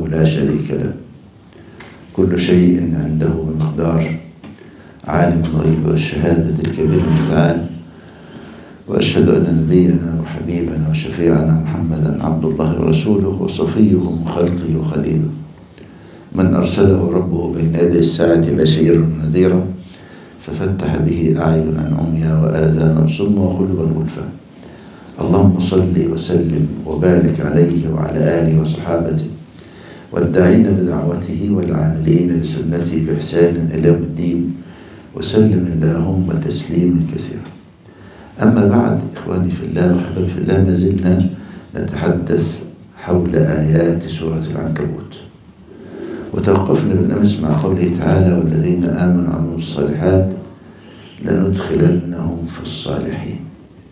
لا شريك له كل شيء عنده بمقدار عالم الغيب والشهادة الكبير المتعال وأشهد أن نبينا وحبيبنا وشفيعنا محمدا عبد الله ورسوله وصفيه من خلقه وخليله من أرسله ربه بين يدي الساعة بشيرا ونذيرا ففتح به أعينا عميا وآذانا صما وقلوبا غلفا اللهم صل وسلم وبارك عليه وعلى آله وصحابته والداعين بدعوته والعاملين بسنته بإحسان إلى يوم الدين وسلم اللهم تسليما كثيرا أما بعد إخواني في الله وحبايبي في الله ما زلنا نتحدث حول آيات سورة العنكبوت وتوقفنا بالأمس مع قوله تعالى والذين آمنوا وعملوا الصالحات لندخلنهم في الصالحين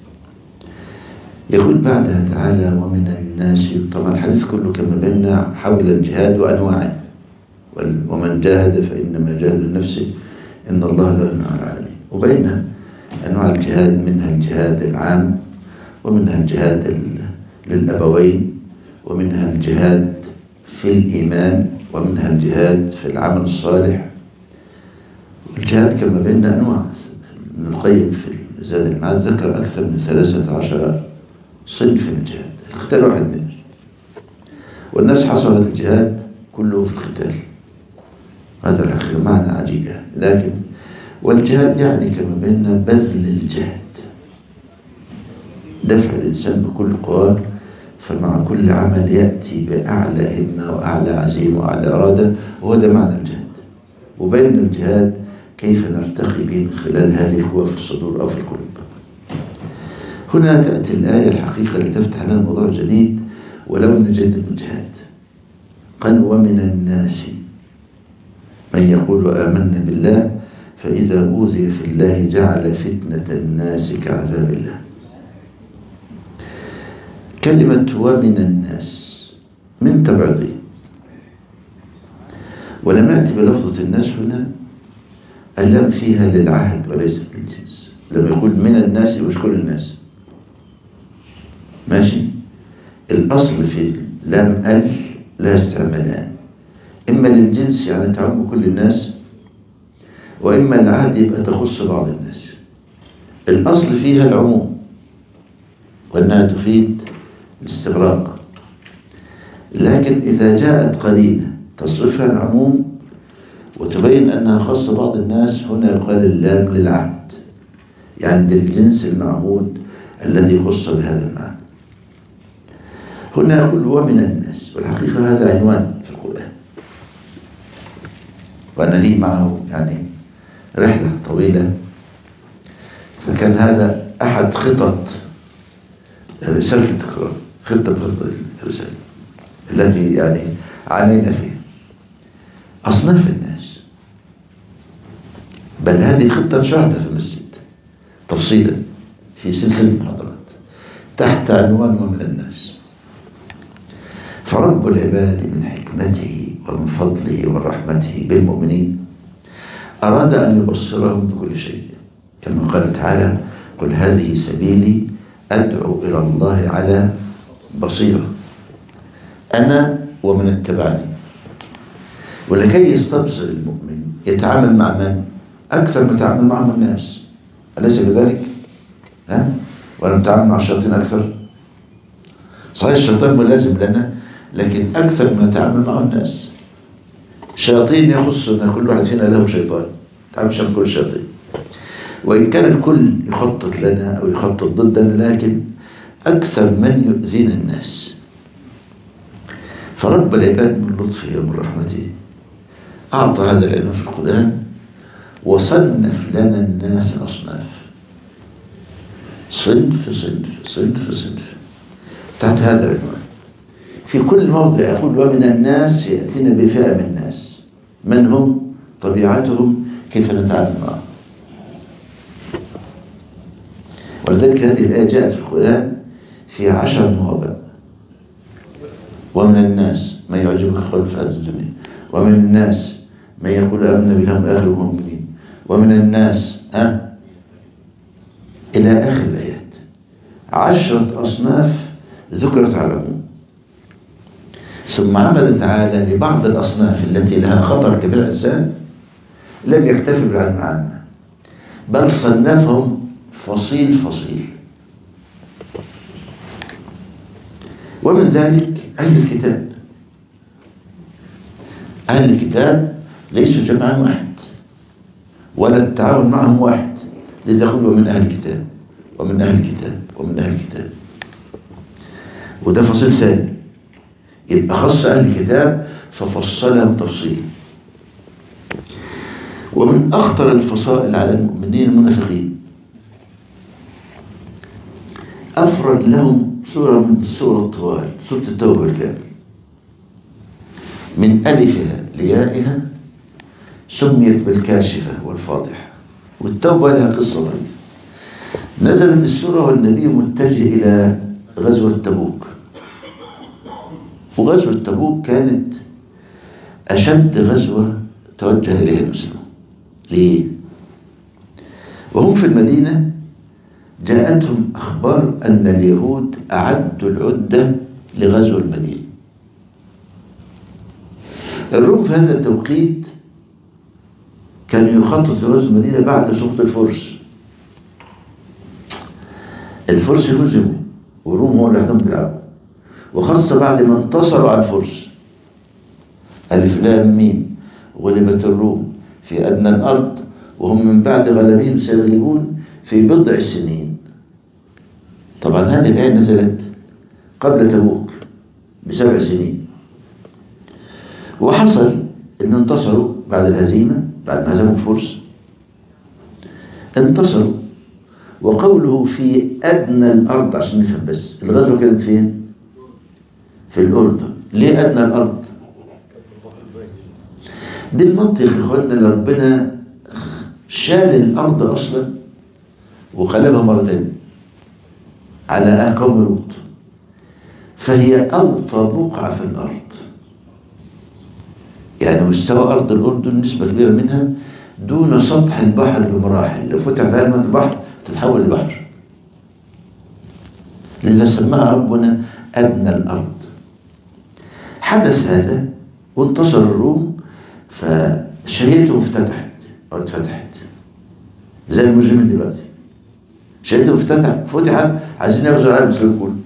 يقول بعدها تعالى ومن الناس طبعا الحديث كله كما بينا حول الجهاد وأنواعه ومن جاهد فإنما جاهد لنفسه إن الله لا ينهى عن العالمين وبين أنواع الجهاد منها الجهاد العام ومنها الجهاد للأبوين ومنها الجهاد في الإيمان ومنها الجهاد في العمل الصالح الجهاد كما بينا أنواع ابن القيم في زاد المعاد ذكر أكثر من ثلاثة عشر صنف من الجهاد القتال واحد منهم والناس حصلت الجهاد كله في القتال هذا الحقيقة معنى عجيب يعني. لكن والجهاد يعني كما بينا بذل الجهد دفع الإنسان بكل قواه فمع كل عمل يأتي بأعلى همة وأعلى عزيمة وأعلى إرادة وهو ده معنى الجهاد وبين الجهاد كيف نرتقي به من خلال هذه القوة في الصدور أو في القلوب هنا تأتي الآية الحقيقة لتفتح لنا موضوع جديد ولو أن جد الجهاد قال ومن الناس من يقول آمنا بالله فإذا أوذي في الله جعل فتنة الناس كعذاب الله كلمة ومن الناس من تبعضه ولم يأتي بلفظة الناس هنا اللام فيها للعهد وليست للجنس لما يقول من الناس مش كل الناس ماشي الأصل في لام أل لا استعملان إما للجنس يعني تعم كل الناس وإما العهد يبقى تخص بعض الناس الأصل فيها العموم وأنها تفيد الاستغراق لكن إذا جاءت قرينة تصرفها العموم وتبين أنها خاصة بعض الناس هنا يقال اللام للعهد يعني للجنس المعهود الذي يخص بهذا المعنى هنا يقول ومن الناس والحقيقة هذا عنوان في القرآن وأنا لي معه يعني رحلة طويلة فكان هذا أحد خطط رسالة التكرار خطة خطة الرسالة التي يعني عانينا فيها أصناف الناس بل هذه خطة شاهدة في المسجد تفصيلا في سلسلة محاضرات تحت عنوان ومن الناس فرب العباد من حكمته ومن فضله ورحمته بالمؤمنين أراد أن يبصرهم بكل شيء كما قال تعالى قل هذه سبيلي أدعو إلى الله على بصيرة أنا ومن اتبعني ولكي يستبصر المؤمن يتعامل مع من أكثر ما يتعامل معهم الناس أليس كذلك ها ولا نتعامل مع الشياطين أكثر صحيح الشيطان ملازم لنا لكن أكثر ما نتعامل معه الناس الشياطين يخص أن كل واحد فينا له شيطان تعامل مع كل الشياطين وإن كان الكل يخطط لنا أو يخطط ضدنا لكن أكثر من يؤذينا الناس فرب العباد من لطفه ومن رحمته أعطى هذا العلم في القرآن وصنف لنا الناس أصناف صنف صنف صنف صنف تحت هذا العنوان في كل موضع يقول ومن الناس يأتينا بفئة من الناس من هم طبيعتهم كيف نتعامل معهم ولذلك هذه الآية جاءت في القرآن في عشر مواضع ومن الناس ما يعجبك خلف هذه الدنيا ومن الناس من يقول آمنا بالله والآخر المؤمنين ومن الناس أه إلى آخر الآيات عشرة أصناف ذكرت على العموم ثم عمل تعالى لبعض الأصناف التي لها خطر كبير على الإنسان لم يكتفي بالعلم العام بل صنفهم فصيل فصيل ومن ذلك أهل الكتاب أهل الكتاب ليسوا جمعا واحد ولا التعاون معهم واحد لذا يقولوا من أهل الكتاب ومن أهل الكتاب ومن أهل الكتاب وده فصيل ثاني يبقى خص أهل الكتاب ففصلهم تفصيلا ومن أخطر الفصائل على المؤمنين المنافقين أفرد لهم سورة من سورة الطوال سورة التوبة الكامل من ألفها ليائها سميت بالكاشفة والفاضحة والتوبة لها قصة ضعيفة نزلت السورة والنبي متجه إلى غزوة تبوك وغزوة تبوك كانت أشد غزوة توجه إليها المسلمون ليه؟ وهم في المدينة جاءتهم أخبار أن اليهود أعدوا العدة لغزو المدينة الروم في هذا التوقيت كان يخطط لغزو المدينة بعد سقوط الفرس الفرس هزموا والروم هو اللي عندهم بيلعبوا وخاصة بعد ما انتصروا على الفرس ألف لام ميم غلبت الروم في أدنى الأرض وهم من بعد غلبهم سيغلبون في بضع سنين طبعا هذه الآية نزلت قبل تبوك بسبع سنين وحصل ان انتصروا بعد الهزيمة بعد ما هزموا الفرس انتصروا وقوله في أدنى الأرض عشان نفهم بس الغزوة كانت فين؟ في الأردن ليه أدنى الأرض؟ دي المنطق يا إخواننا اللي ربنا شال الأرض أصلا وقلبها مرة تانية على قوم لوط فهي أوطى بقعة في الأرض يعني مستوى أرض الأردن نسبة كبيرة منها دون سطح البحر بمراحل لو فتح فيها الماء البحر تتحول لبحر لذا سماها ربنا أدنى الأرض حدث هذا وانتصر الروم فشهيتهم افتتحت أو اتفتحت زي المجرمين دلوقتي شهيتهم افتتحت فتحت عايزين ياخذوا العالم الإسلامي كله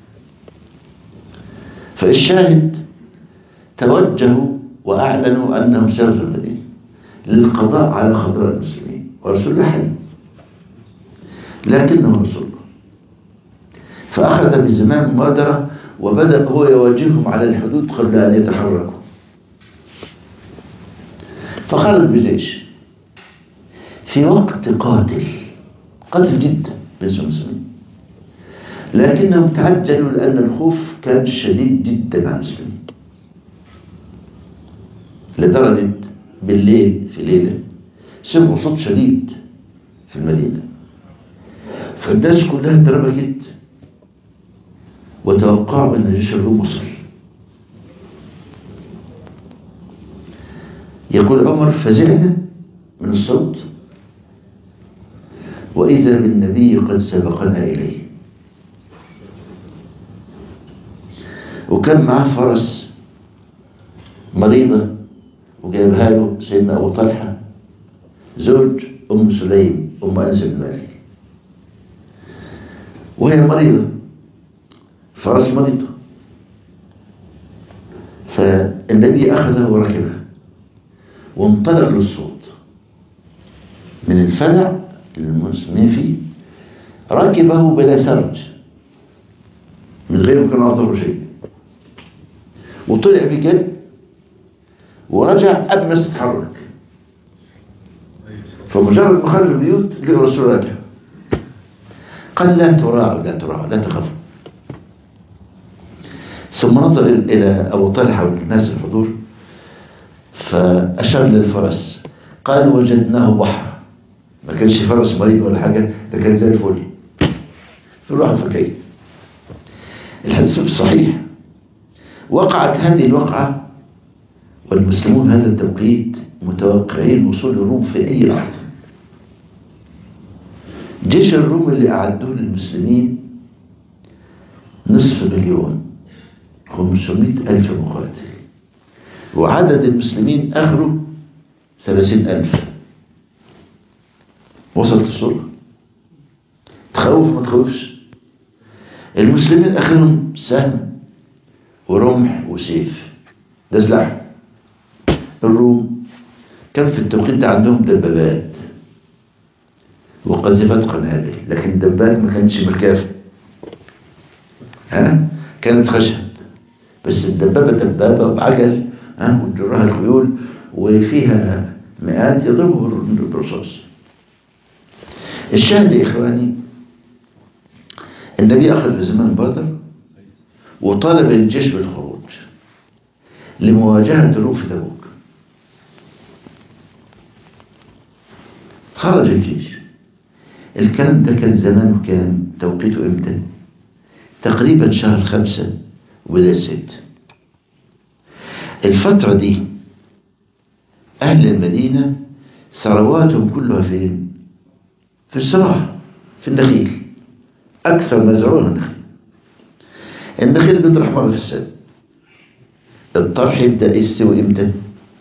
فالشاهد توجهوا وأعلنوا أنهم سيغزوا المدينة للقضاء على خضراء المسلمين ورسول الله حي لكنه رسول الله فأخذ بزمام مبادرة وبدأ هو يواجههم على الحدود قبل أن يتحركوا فخرج بجيش في وقت قاتل قاتل جدا بالنسبة للمسلمين لكنهم تعجلوا لأن الخوف كان شديد جدا على المسلمين لدرجة بالليل في ليلة سمعوا صوت شديد في المدينة فالناس كلها اتربكت وتوقعوا أن جيش الروم وصل يقول عمر فزعنا من الصوت وإذا بالنبي قد سبقنا إليه وكان معاه فرس مريضة وجايبها له سيدنا أبو طلحة زوج أم سليم أم أنس بن مالك وهي مريضة فرس مريضة فالنبي أخذها وركبها وانطلق للصوت من الفزع المسلمين فيه ركبه بلا سرج من غير ما كان أعطاه شيء وطلع بجد ورجع قبل ما تتحرك فمجرد ما خرج البيوت لقوا رسول راجع قال لا تراعوا لا تراعوا لا تخافوا ثم نظر إلى أبو طلحة والناس الحضور فأشار للفرس قال وجدناه بحر ما كانش فرس مريض ولا حاجة ده كان زي الفل في الواحد فكيه الحديث صحيح وقعت هذه الوقعة والمسلمون هذا التوقيت متوقعين وصول الروم في أي لحظة جيش الروم اللي أعدوه للمسلمين نصف مليون 500 ألف مقاتل وعدد المسلمين آخره 30 ألف وصلت الصورة تخوف ما تخوفش المسلمين آخرهم سهم ورمح وسيف ده سلاح الروم كان في التوقيت ده عندهم دبابات وقذيفات قنابل لكن الدبابات ما كانتش مكافة ها كانت خشب بس الدبابة دبابة بعجل ها وتجرها الخيول وفيها مئات يضربوا بالرصاص الشاهد يا إخواني النبي أخذ في زمان بدر وطلب الجيش بالخروج لمواجهة الروم في تبوك خرج الجيش الكلام ده كان زمانه كان توقيته امتى تقريبا شهر خمسة وبداية ست الفترة دي أهل المدينة ثرواتهم كلها فين في الزراعة في النخيل أكثر ما يزرعون النخيل النخيل بيطرح مرة في السنة الطرح يبدأ يستوي امتى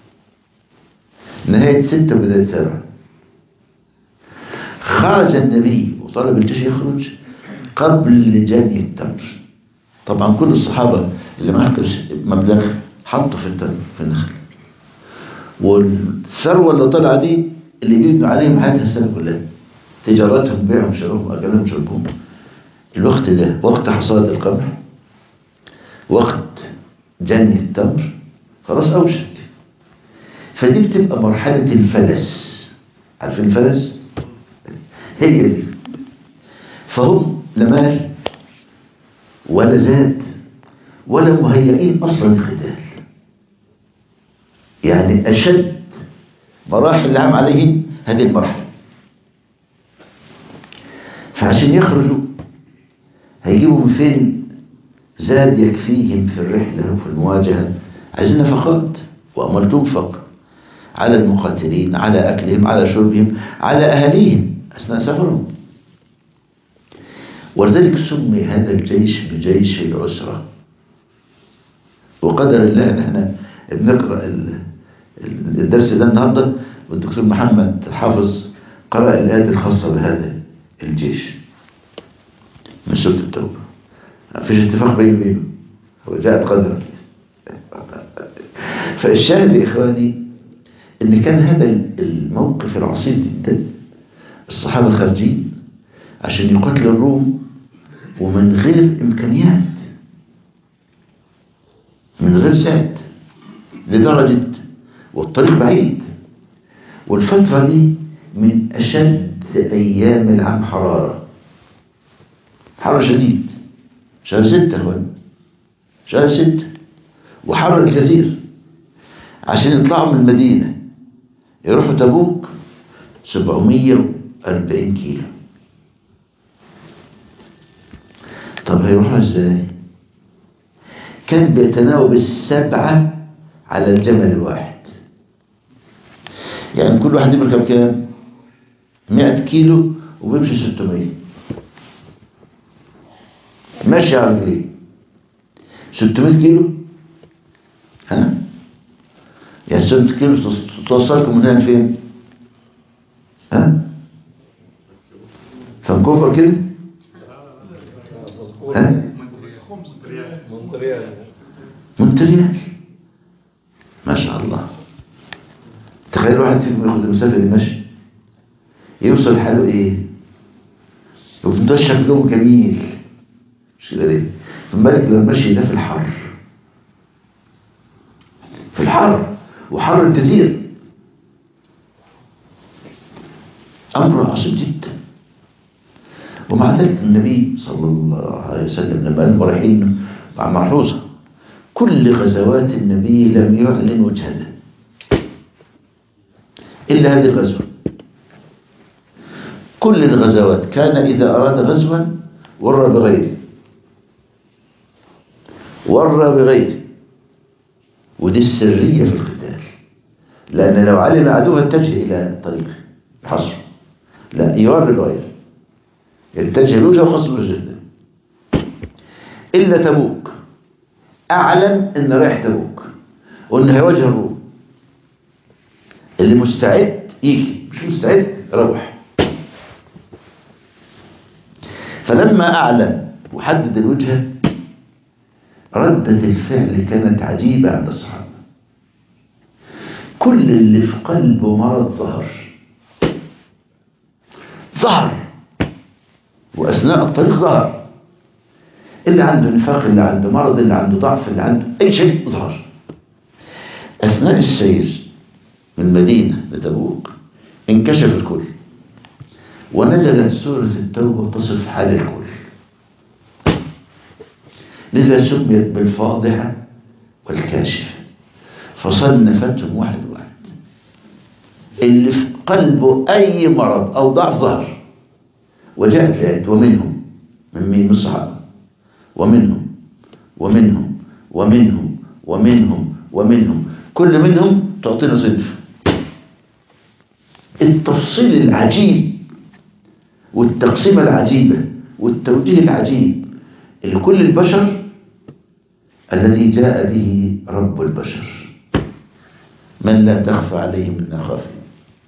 نهاية ستة وبداية سبعة خرج النبي وطلب الجيش يخرج قبل جني التمر طبعا كل الصحابة اللي معاه مبلغ حطوا في التمر في النخل والثروة اللي طلع دي اللي بيبنوا عليهم حياتها السنة كلها تجارتهم بيعهم شربهم أكلهم شربهم الوقت ده وقت حصاد القمح وقت جني التمر خلاص أوشك فدي بتبقى مرحلة الفلس عارفين الفلس؟ هي دي فهم لا مال ولا زاد ولا مهيئين أصلا للقتال يعني أشد مراحل العام عليهم هذه المرحلة فعشان يخرجوا هيجيبوا من فين زاد يكفيهم في الرحلة وفي المواجهة عايزين نفقات وأموال تنفق على المقاتلين على أكلهم على شربهم على أهاليهم أثناء سفرهم ولذلك سمي هذا الجيش بجيش العسرة وقدر الله ان احنا بنقرأ الدرس ده النهاردة والدكتور محمد حافظ قرأ الآيات الخاصة بهذا الجيش من سورة التوبة ما فيش اتفاق بينه وبينه هو جاءت قدرا فالشاهد يا إخواني ان كان هذا الموقف العصيب جدا الصحابة خارجين عشان يقاتلوا الروم ومن غير إمكانيات من غير زاد لدرجة والطريق بعيد والفترة دي من أشد أيام العام حرارة حر شديد شهر ستة هون شهر ستة وحر الكثير عشان يطلعوا من المدينة يروحوا تبوك 740 كيلو طب هيروحوا ازاي كان بيتناوب السبعة على الجمل الواحد يعني كل واحد يركب كام 100 كيلو وبيمشي 600 ماشي على رجليه 600 كيلو ها يعني 600 كيلو توصلكم من هنا لفين ها فانكوفر كده ها مونتريال ما شاء الله تخيل واحد فيكم ياخد المسافه دي ماشي يوصل حاله ايه وبنتوشى في جو جميل مش كده ليه فما بالك لو المشي ده في الحر في الحر وحر الجزيره امر عصيب جدا ومع ذلك النبي صلى الله عليه وسلم لما قال رايحين مع ملحوظه كل غزوات النبي لم يعلن وجهته إلا هذه الغزوة كل الغزوات كان إذا أراد غزوا ورى بغيره ورى بغيره ودي السرية في القتال لأن لو علم عدوه اتجه إلى طريقه حصر لا يوري بغيره يتجه الوجه وخصم الوجه إلا تبوك أعلن إنه رايح تبوك وإنه هيواجه الروم اللي مستعد يجي مش مستعد روح فلما أعلن وحدد الوجهة ردة الفعل كانت عجيبة عند الصحابة كل اللي في قلبه مرض ظهر ظهر وأثناء الطريق ظهر اللي عنده نفاق اللي عنده مرض اللي عنده ضعف اللي عنده أي شيء ظهر أثناء السير من مدينة لتبوك انكشف الكل ونزلت سورة التوبة تصف حال الكل لذا سميت بالفاضحة والكاشفة فصنفتهم واحد واحد اللي في قلبه أي مرض أو ضعف ظهر وجاءت الآيات ومنهم من مين من الصحابة ومنهم ومنهم ومنهم ومنهم ومنهم كل منهم تعطينا صنف التفصيل العجيب والتقسيمة العجيبة والتوجيه العجيب لكل البشر الذي جاء به رب البشر من لا تخفى عليه منا خافية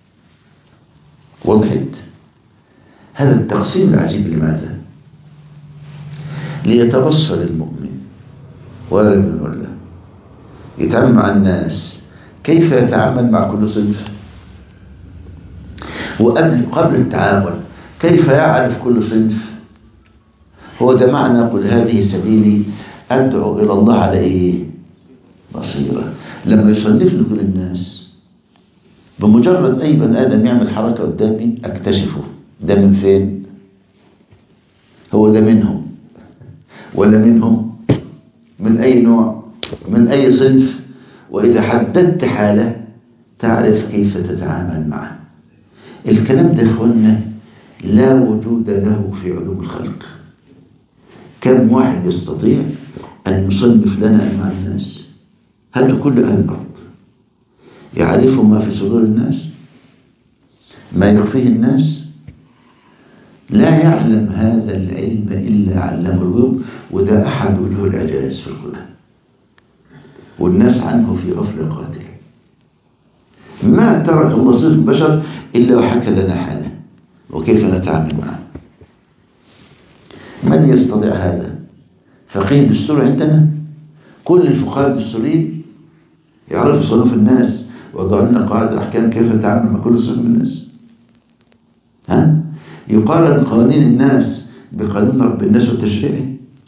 وضحت هذا التقسيم العجيب لماذا ليتبصر المؤمن ولا من ولا يتعامل مع الناس كيف يتعامل مع كل صنف وقبل قبل التعامل كيف يعرف كل صنف هو ده معنى قل هذه سبيلي أدعو إلى الله على إيه بصيرة لما يصنفني كل الناس بمجرد أي بني آدم يعمل حركة قدامي أكتشفه ده من فين هو ده منهم ولا منهم من أي نوع من أي صنف وإذا حددت حالة تعرف كيف تتعامل معه الكلام ده إخوانا لا وجود له في علوم الخلق كم واحد يستطيع أن يصنف لنا أنواع الناس هاتوا كل أهل الأرض يعرفوا ما في صدور الناس ما يخفيه الناس لا يعلم هذا العلم إلا علمه الغيوب وده أحد وجوه الإعجاز في القرآن والناس عنه في غفلة قاتلة ما ترك الله صفة البشر إلا وحكى لنا حاله وكيف نتعامل معه من يستطيع هذا فقيه الدستور عندنا كل الفقهاء الدستوريين يعرفوا صنوف الناس وضعوا لنا قواعد احكام كيف نتعامل مع كل صنف من الناس ها يقارن قوانين الناس بقانون رب الناس وتشريعه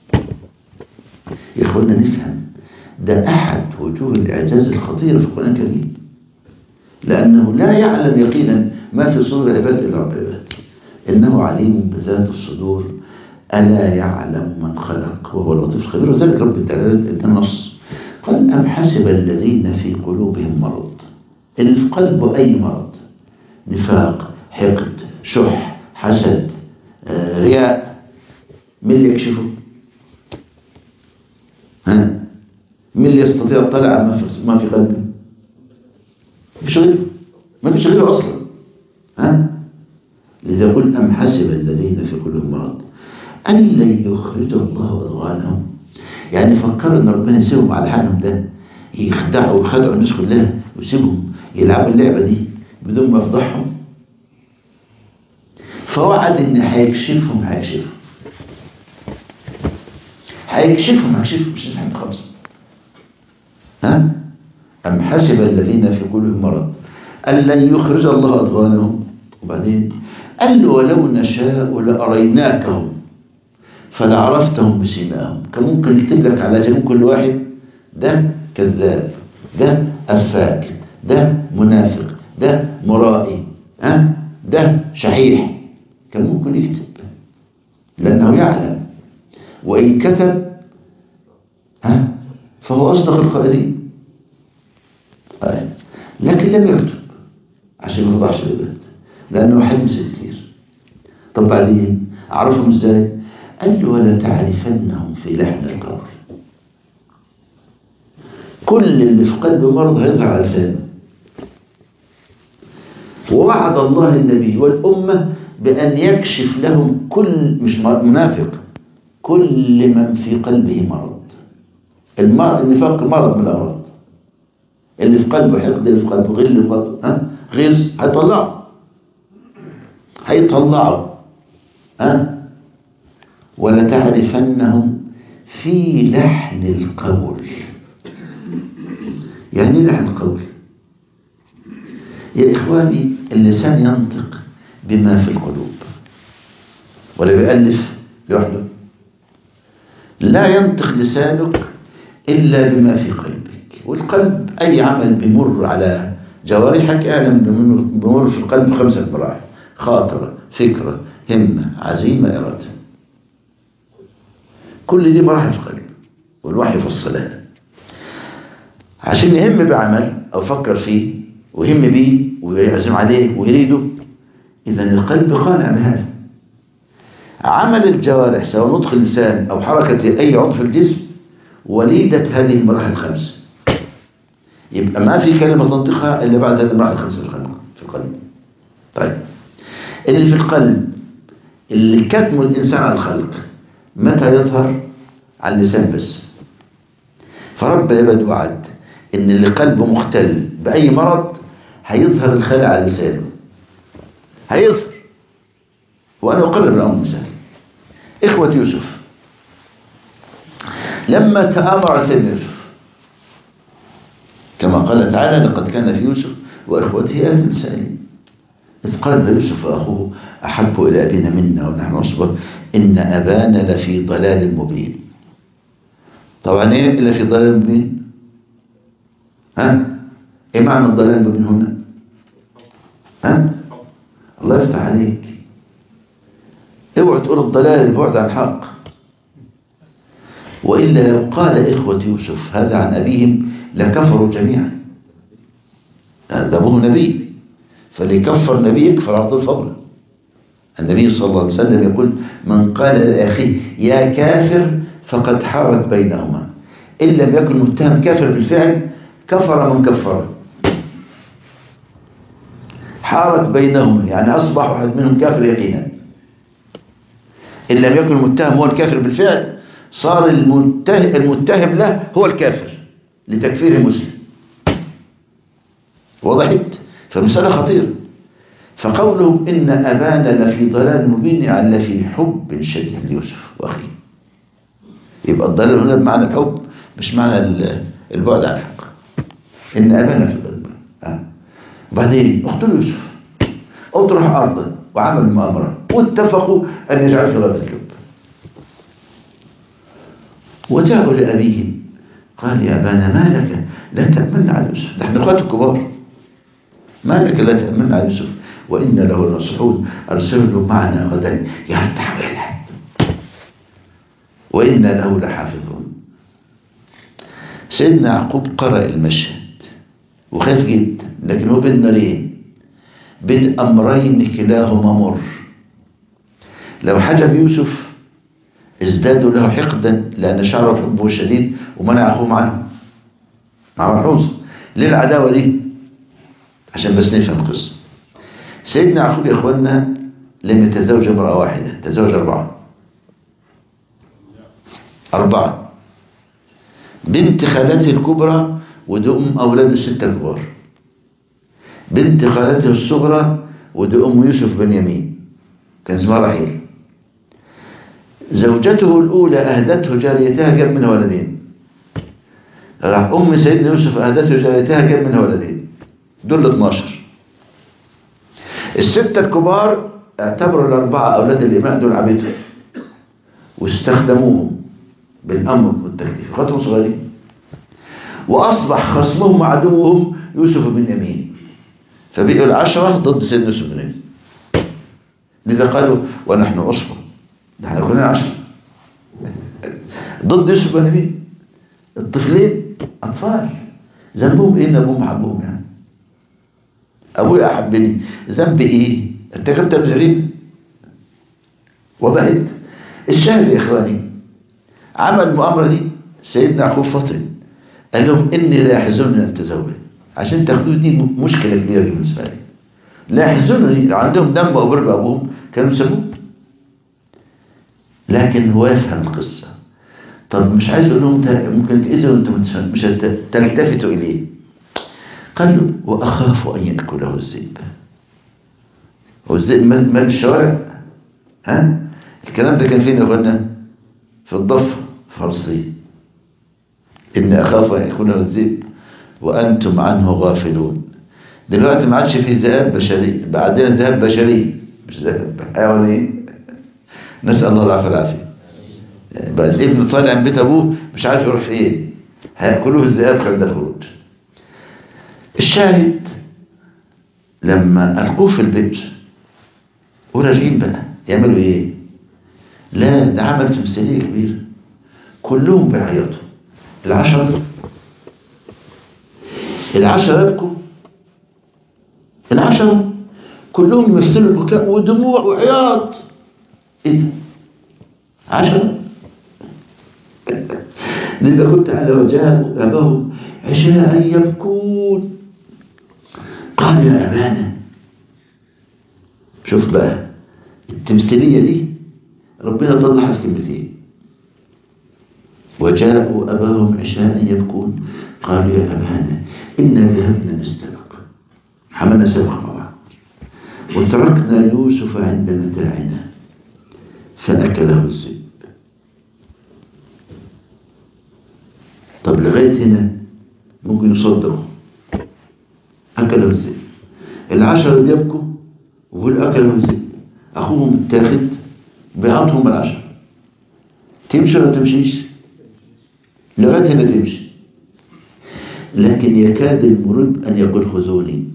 يا اخوانا نفهم ده احد وجوه الاعجاز الخطيره في القران الكريم لانه لا يعلم يقينا ما في صدور العباد الا رب العباد انه عليم بذات الصدور ألا يعلم من خلق وهو اللطيف الخبير وذلك رب الدلالات ادى النص قال أم حسب الذين في قلوبهم مرض اللي في قلبه أي مرض نفاق حقد شح حسد آه، رياء من اللي يكشفه ها من اللي يستطيع يطلع ما في ما في قلبه ما فيش غيره ما فيش غيره أصلا ها لذا قل أم حسب الذين في قلوبهم مرض أن لن يخرج الله أضغانهم يعني فكروا أن ربنا يسيبهم على حالهم ده يخدعوا ويخدعوا الناس كلها ويسيبهم يلعبوا اللعبة دي بدون ما يفضحهم فوعد ان هيكشفهم هيكشفهم هيكشفهم هيكشفهم مش حد خالص ها أم حسب الذين في قلوبهم مرض أن لن يخرج الله أضغانهم وبعدين قال له ولو نشاء لأريناكهم فلعرفتهم بسيماهم كان ممكن يكتب لك على جنب كل واحد ده كذاب ده أفاك ده منافق ده مرائي ها ده شحيح كان ممكن يكتب لأنه يعلم وإن كتب ها فهو أصدق القائلين آه. لكن لم يكتب عشان ما يضعش العباد لأنه حلم ستير طب بعدين أعرفهم إزاي قال له ولا تعرفنهم في لحن القول كل اللي في قلبه مرض هيظهر على لسانه ووعد الله النبي والأمة بأن يكشف لهم كل مش منافق كل من في قلبه مرض المرض النفاق مرض من الأمراض اللي في قلبه حقد اللي في قلبه غل اللي في قلبه ها غيظ هيطلعه هيطلعه ها ولتعرفنهم في لحن القول يعني ايه لحن القول يا إخواني اللسان ينطق بما في القلوب ولا بيألف لوحده لا ينطق لسانك إلا بما في قلبك والقلب أي عمل بيمر على جوارحك اعلم بمر في القلب خمسة مراحل خاطرة فكرة همة عزيمة إرادة كل دي مراحل في القلب والوحي يفصلها عشان يهم بعمل أو فكر فيه ويهم بيه ويعزم عليه ويريده إذا القلب قانع بهذا عمل الجوارح سواء نطق اللسان أو حركة أي عضو في الجسم وليدة هذه المراحل الخمس يبقى ما في كلمة تنطقها إلا بعد هذه المراحل الخمسة في القلب في القلب طيب اللي في القلب اللي كتم الإنسان على الخلق متى يظهر على اللسان بس فرب العباد وعد إن اللي قلبه مختل بأي مرض هيظهر الخلع على لسانه هيظهر وأنا أقرب الأمر مثال إخوة يوسف لما تآمر سيدنا يوسف كما قال تعالى لقد كان في يوسف وإخوته آيات سائلين إذ قال يوسف وأخوه أحب إلى أبينا منا ونحن عصبة إن أبانا لفي ضلال مبين طبعا إيه لفي ضلال مبين ها إيه معنى الضلال المبين هنا ها الله يفتح عليك اوعى تقول الضلال البعد عن حق وإلا لو قال إخوة يوسف هذا عن أبيهم لكفروا جميعا ده أبوه نبي فليكفر نبي يكفر على طول فورا النبي صلى الله عليه وسلم يقول من قال لأخيه يا كافر فقد حارت بينهما إن لم يكن متهم كافر بالفعل كفر من كفره حارت بينهما يعني أصبح واحد منهم كافر يقينا إن لم يكن المتهم هو الكافر بالفعل صار المتهم, المتهم له هو الكافر لتكفير المسلم وضحت فمسألة خطيرة فقولهم إن أبانا لفي ضلال مبين يعني لفي حب شديد ليوسف وأخيه يبقى الضلال هنا بمعنى الحب مش معنى البعد عن الحق إن أبانا في ضلال آه. بعدين اقتلوا يوسف اطرح أرضا وعملوا مؤامرة واتفقوا أن يجعلوا في غابة الجب وجاءوا لأبيهم قال يا أبانا ما لك لا تأمن على يوسف نحن أخوات الكبار ما لك لا تأمن على يوسف وإن له لنصحون أرسله معنا غدا يرتاح ويلعب وإن له لحافظون سيدنا يعقوب قرأ المشهد وخاف جدا لكن هو بين نارين بين أمرين كلاهما مر لو حجب يوسف ازدادوا له حقدا لأن شعره حبه شديد ومنع أخوه عنه مع محروس ليه العداوة دي عشان بس نفهم القصة سيدنا يعقوب يا إخواننا لم يتزوج امرأة واحدة تزوج أربعة أربعة بنت خالته الكبرى ودي أم أولاده الستة الكبار بنت خالته الصغرى ودي أم يوسف بن يمين كان اسمها رحيل زوجته الأولى أهدته جاريتها كم منها ولدين راح أم سيدنا يوسف أهدته جاريتها كم منها ولدين دول 12 الستة الكبار اعتبروا الأربعة أولاد الإماء دول عبيدهم واستخدموهم بالأمر والتكليف خطهم صغيرين وأصبح خصمهم وعدوهم يوسف بن يمين فبقوا العشرة ضد سيدنا يوسف بن يمين لذا قالوا ونحن عصبة نحن كلنا عشرة ضد يوسف بن يمين الطفلين أطفال ذنبهم إيه إن أبوهم حبهم يعني أبوي أحبني ذنب إيه ارتكبت الجريمة وبقت الشاهد يا إخواني عمل المؤامرة دي سيدنا يعقوب فطن قال لهم إني لا يحزنني أن تزوج عشان تاخدوه دي مشكلة كبيرة بالنسبة لي لا يحزنني لو عندهم دم وبر بأبوهم كانوا سابوه لكن هو يفهم القصة طب مش عايز اقول لهم ده ممكن تأذوا وانتم مش- مش هت- تلتفتوا اليه قال له واخاف ان ياكله الذئب والذئب مال مال الشوارع ها الكلام ده كان فين يا اخوانا في الضفه في فلسطين ان اخاف ان ياكله الذئب وانتم عنه غافلون دلوقتي ما عادش في ذئاب بشري بقى عندنا ذئاب بشري مش ذئاب حيواني نسال الله العافيه والعافيه بقى الابن طالع من بيت ابوه مش عارف يروح فين هياكلوه الذئاب عند الخروج الشاهد لما القوه في البئر وراجعين بقى يعملوا ايه لا ده عمل تمثيليه كبيره كلهم بيعيطوا العشرة العشرة يبكوا العشرة كلهم يمثلوا البكاء ودموع وعياط ايه ده عشرة لذا كنت على وجاء أباهم عشاء يبكون قال يا أبانا شوف بقى التمثيلية دي ربنا طلعها في كلمتين وجاءوا أباهم عشاء يبكون قالوا يا أبانا إنا ذهبنا نستبق حملنا سبق مع بعض وتركنا يوسف عند متاعنا فأكله الذئب طب لغاية هنا ممكن يصدقوا أكله الذئب العشرة بيبكوا ويقول أكله الذئب أخوهم تاخد بيعطهم العشرة تمشي ولا تمشيش لغاية هنا تمشي لكن يكاد المريب أن يقول خذوني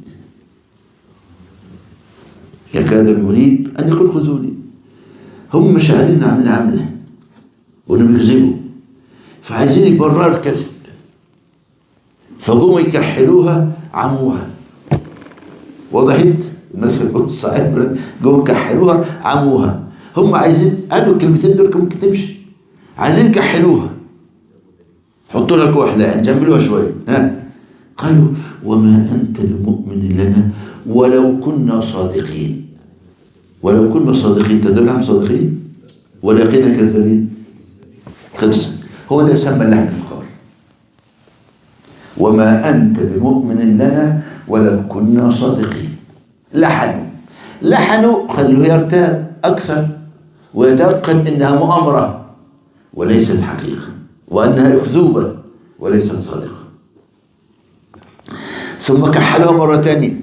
يكاد المريب أن يقول خذوني هم مش عارفين عاملين عملة وانهم بيكذبوا فعايزين يبرروا الكذب فقوموا يكحلوها عموها وضحت مثل قلت صاحب قوموا كحلوها عموها هم عايزين قالوا الكلمتين دول ممكن تمشي عايزين يكحلوها حطوا لك واحدة يعني جنبلوها شوية ها قالوا وما أنت بمؤمن لنا ولو كنا صادقين ولو كنا صادقين تدل عن صادقين ولكن كذابين خلص هو ده يسمى اللحن الفقار وما أنت بمؤمن لنا ولو كنا صادقين لحنوا لحنوا خلوه يرتاب أكثر ويتيقن إنها مؤامرة وليست حقيقة وأنها أكذوبة وليست صادقة ثم كحلوها مرة ثانية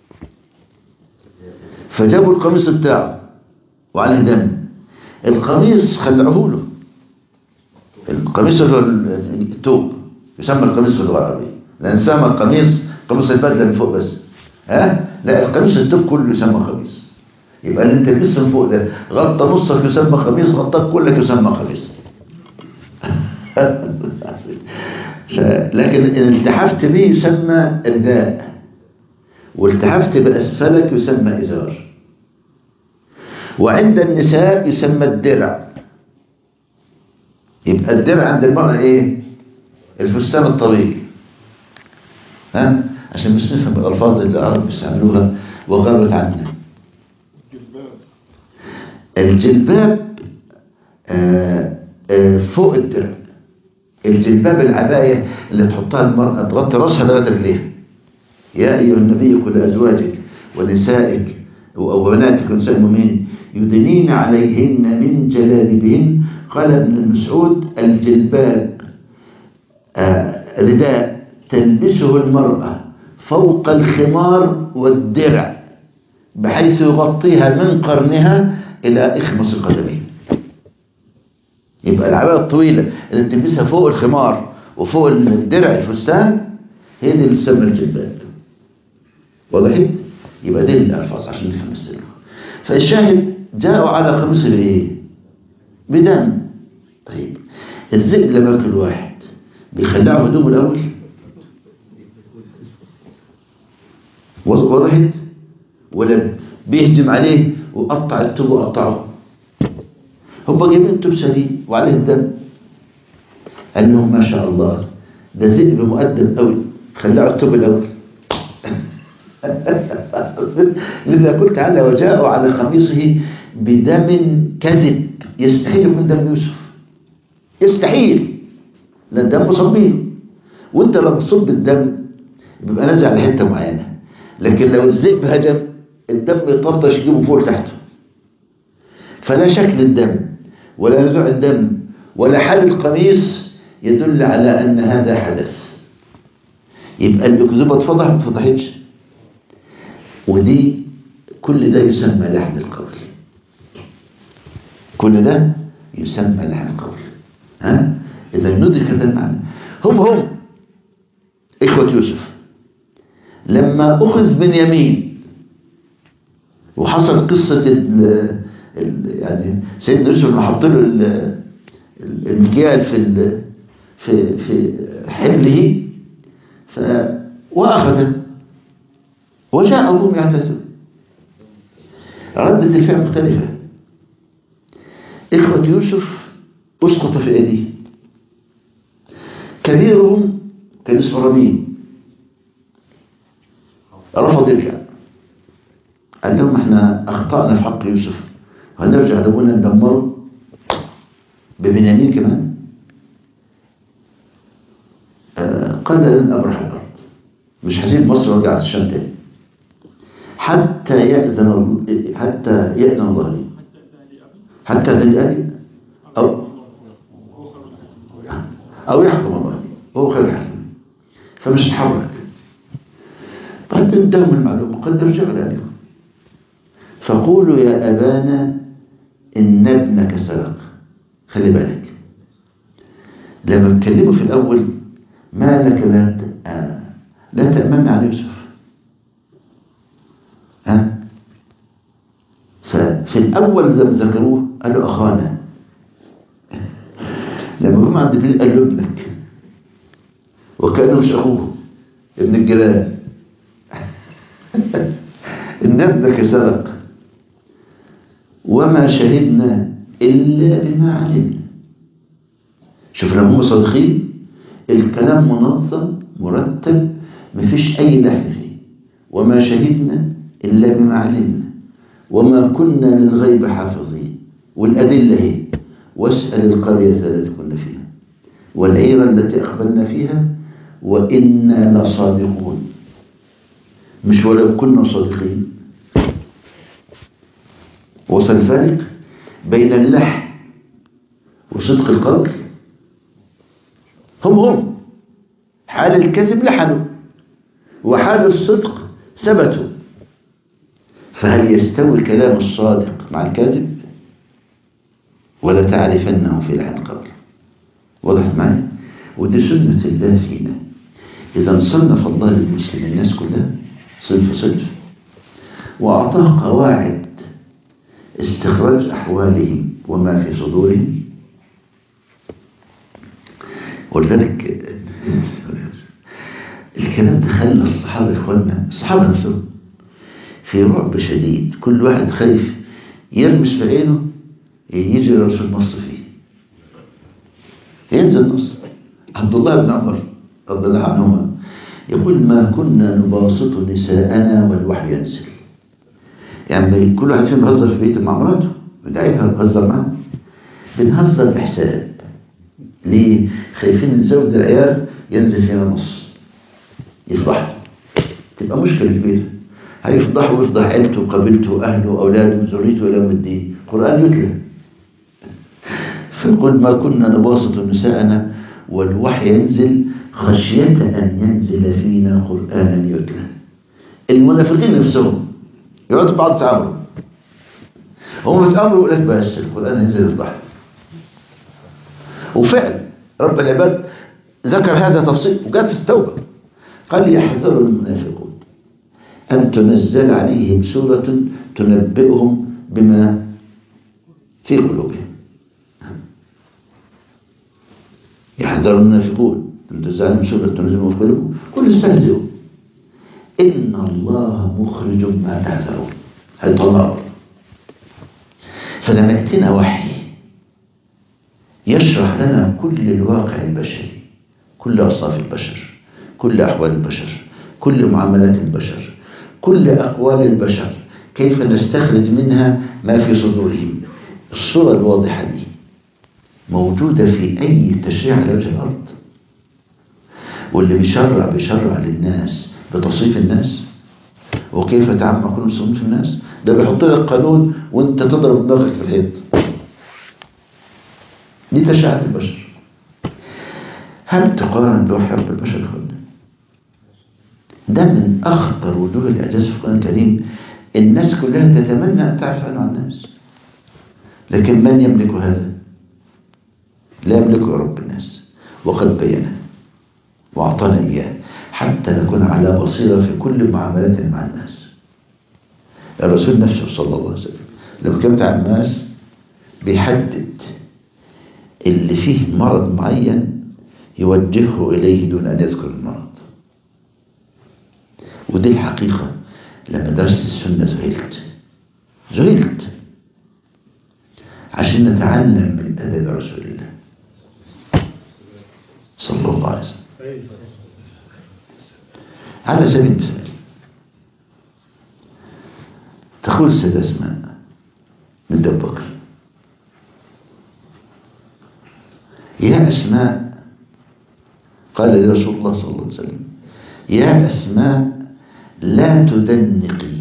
فجابوا القميص بتاعه وعليه دم القميص خلعوه له القميص اللي هو التوب يسمى القميص في اللغه العربيه لان سمى القميص قميص البدله من فوق بس ها لا القميص التوب كله يسمى قميص يبقى اللي انت لسه من فوق ده غطى نصك يسمى قميص غطاك كلك يسمى قميص لكن ان التحفت به يسمى رداء والتحفت بأسفلك يسمى إزار وعند النساء يسمى الدرع يبقى الدرع عند المرأة ايه الفستان الطويل ها عشان بس نفهم الألفاظ اللي العرب بيستعملوها وغابت عنا الجلباب آآ آآ فوق الدرع الجلباب العباية اللي تحطها المرأة تغطي راسها لغاية رجليها يا أيها النبي قل لأزواجك ونسائك وبناتك ونساء المؤمنين يدنين عليهن من جلابيبهن قال ابن مسعود الجلباب آه رداء تلبسه المرأة فوق الخمار والدرع بحيث يغطيها من قرنها إلى إخمص القدمين يبقى العباية الطويلة اللي بتلبسها فوق الخمار وفوق الدرع الفستان هي دي اللي تسمى الجلباب وضحت يبقى دي الألفاظ عشان نفهم السر فالشاهد جاءوا على قميص الايه بدم طيب الذئب لما ياكل واحد بيخلعه هدومه الاول وضحت ولا بيهجم عليه وقطع التوب وقطعه هم جايبين التوب سليم وعليه الدم قال لهم ما شاء الله ده ذئب مؤدب قوي خلعوا التوب الاول لذا قلت تعالى وجاءوا على قميصه بدم كذب يستحيل يكون دم يوسف يستحيل لا الدم صبيه وانت لما تصب الدم بيبقى نازل على حته معينه لكن لو الذئب هجم الدم يطرطش يجيبه فوق لتحت فلا شكل الدم ولا نوع الدم ولا حال القميص يدل على ان هذا حدث يبقى الأكذوبة اتفضح ما اتفضحتش ودي كل ده يسمى لحن القول كل ده يسمى لحن القول ها إذا ندرك هذا المعنى هم هم إخوة يوسف لما أخذ بنيامين وحصل قصة ال ال يعني سيدنا يوسف لما حط له ال- ال- المكيال في ال- في في حبله ف وأخذ وجاء أبوهم يعتذر ردة الفعل مختلفة إخوة يوسف أسقط في أيديه كبيرهم كان اسمه رميم رفض يرجع قال لهم احنا أخطأنا في حق يوسف هنرجع لابونا ندمره ببنيامين كمان آه، قال لن أبرح الأرض مش هسيب مصر وارجع على الشام تاني حتى يأذن حتى يأذن الله لي حتى يأذن لي أو أو يحكم الله لي هو خير الحاكم فمش تحرك بعدين دهم المعلومة قد ارجع لأبيكم فقولوا يا أبانا إن ابنك سرق خلي بالك لما اتكلموا في الأول ما لك لا ت- آه، لا تأمن على يوسف ها ففي الأول لما ذكروه قالوا أخانا لما جم عند جبريل قالوا ابنك وكأنه مش أخوه ابن الجيران إن ابنك سرق وما شهدنا إلا بما علمنا شوف لما هم صادقين الكلام منظم مرتب مفيش أي لحن فيه وما شهدنا إلا بما علمنا وما كنا للغيب حافظين والأدلة هي واسأل القرية التي كنا فيها والعير التي أقبلنا فيها وإنا لصادقون مش ولو كنا صادقين وصل الفارق بين اللحن وصدق القول هم هم حال الكذب لحنوا وحال الصدق ثبتوا فهل يستوي كلام الصادق مع الكاذب ولا تعرفنه في لحن القول واضح معي ودي سنة الله فينا إذا صنف الله للمسلم الناس كلها صنف صنف وأعطاه قواعد استخراج أحوالهم وما في صدورهم ولذلك الكلام ده خلى الصحابة إخواننا الصحابة نفسهم في رعب شديد كل واحد خايف يلمس بعينه يجي رسول مصر فيه ينزل مصر عبد الله بن عمر رضي الله عنهما يقول ما كنا نباسط نساءنا والوحي ينزل يعني كل واحد فيهم بيهزر في بيته مع مراته بنلعبها بهزر معاها بنهزر بحساب ليه؟ خايفين نزود العيال ينزل فينا نص يفضحوا تبقى مشكلة كبيرة هيفضح ويفضح عيلته وقبيلته وأهله وأولاده وذريته إلى يوم الدين القرآن يتلى فقل ما كنا نباسط نساءنا والوحي ينزل خشية أن ينزل فينا قرآنا يتلى المنافقين نفسهم يقعدوا بعض يتعاملوا هم بيتعاملوا يقول لك بس القرآن ينزل يفضح وفعلا رب العباد ذكر هذا تفصيل وجاءت في التوبة قال يحذر المنافقون أن تنزل عليهم سورة تنبئهم بما في قلوبهم يحذر المنافقون أن تنزل عليهم سورة تنزل في قلوبهم قل استهزئوا إن الله مخرج ما تحذرون هيطلعوا فلما يأتينا وحي يشرح لنا كل الواقع البشري كل أصناف البشر كل أحوال البشر كل معاملات البشر كل أقوال البشر كيف نستخرج منها ما في صدورهم الصورة الواضحة دي موجودة في أي تشريع على وجه الأرض واللي بيشرع بيشرع للناس بتصريف الناس وكيف تعامل مع كل المسلمين في الناس ده بيحط لك قانون وانت تضرب دماغك في الحيط دي تشريعات البشر هل تقارن بوحي رب البشر يا اخوانا ده من اخطر وجوه الاعجاز في القران الكريم الناس كلها تتمنى ان تعرف عنه عن الناس لكن من يملك هذا لا يملكه رب الناس وقد بينه واعطانا اياه حتى نكون على بصيره في كل معاملاتنا مع الناس الرسول نفسه صلى الله عليه وسلم لما كان مع الناس بيحدد اللي فيه مرض معين يوجهه إليه دون أن يذكر المرض ودي الحقيقة لما درست السنة ذهلت ذهلت عشان نتعلم من أدب رسول الله صلى الله عليه وسلم على سبيل المثال تقول السيدة أسماء من أبو بكر يا أسماء قال لي رسول الله صلى الله عليه وسلم يا أسماء لا تدنقي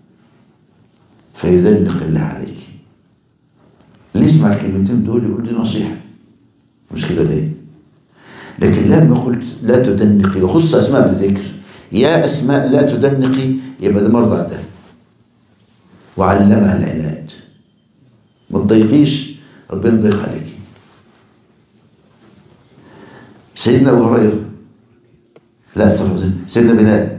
فيدنق الله عليك اللي يسمع الكلمتين دول يقول دي نصيحة مش كده ليه لكن لما قلت لا تدنقي وخص أسماء بالذكر يا أسماء لا تدنقي يبقى ده مرضى عندها وعلمها العناد ما تضيقيش ربنا يضيق عليك سيدنا أبو هريرة لا استغفر سيدنا بلال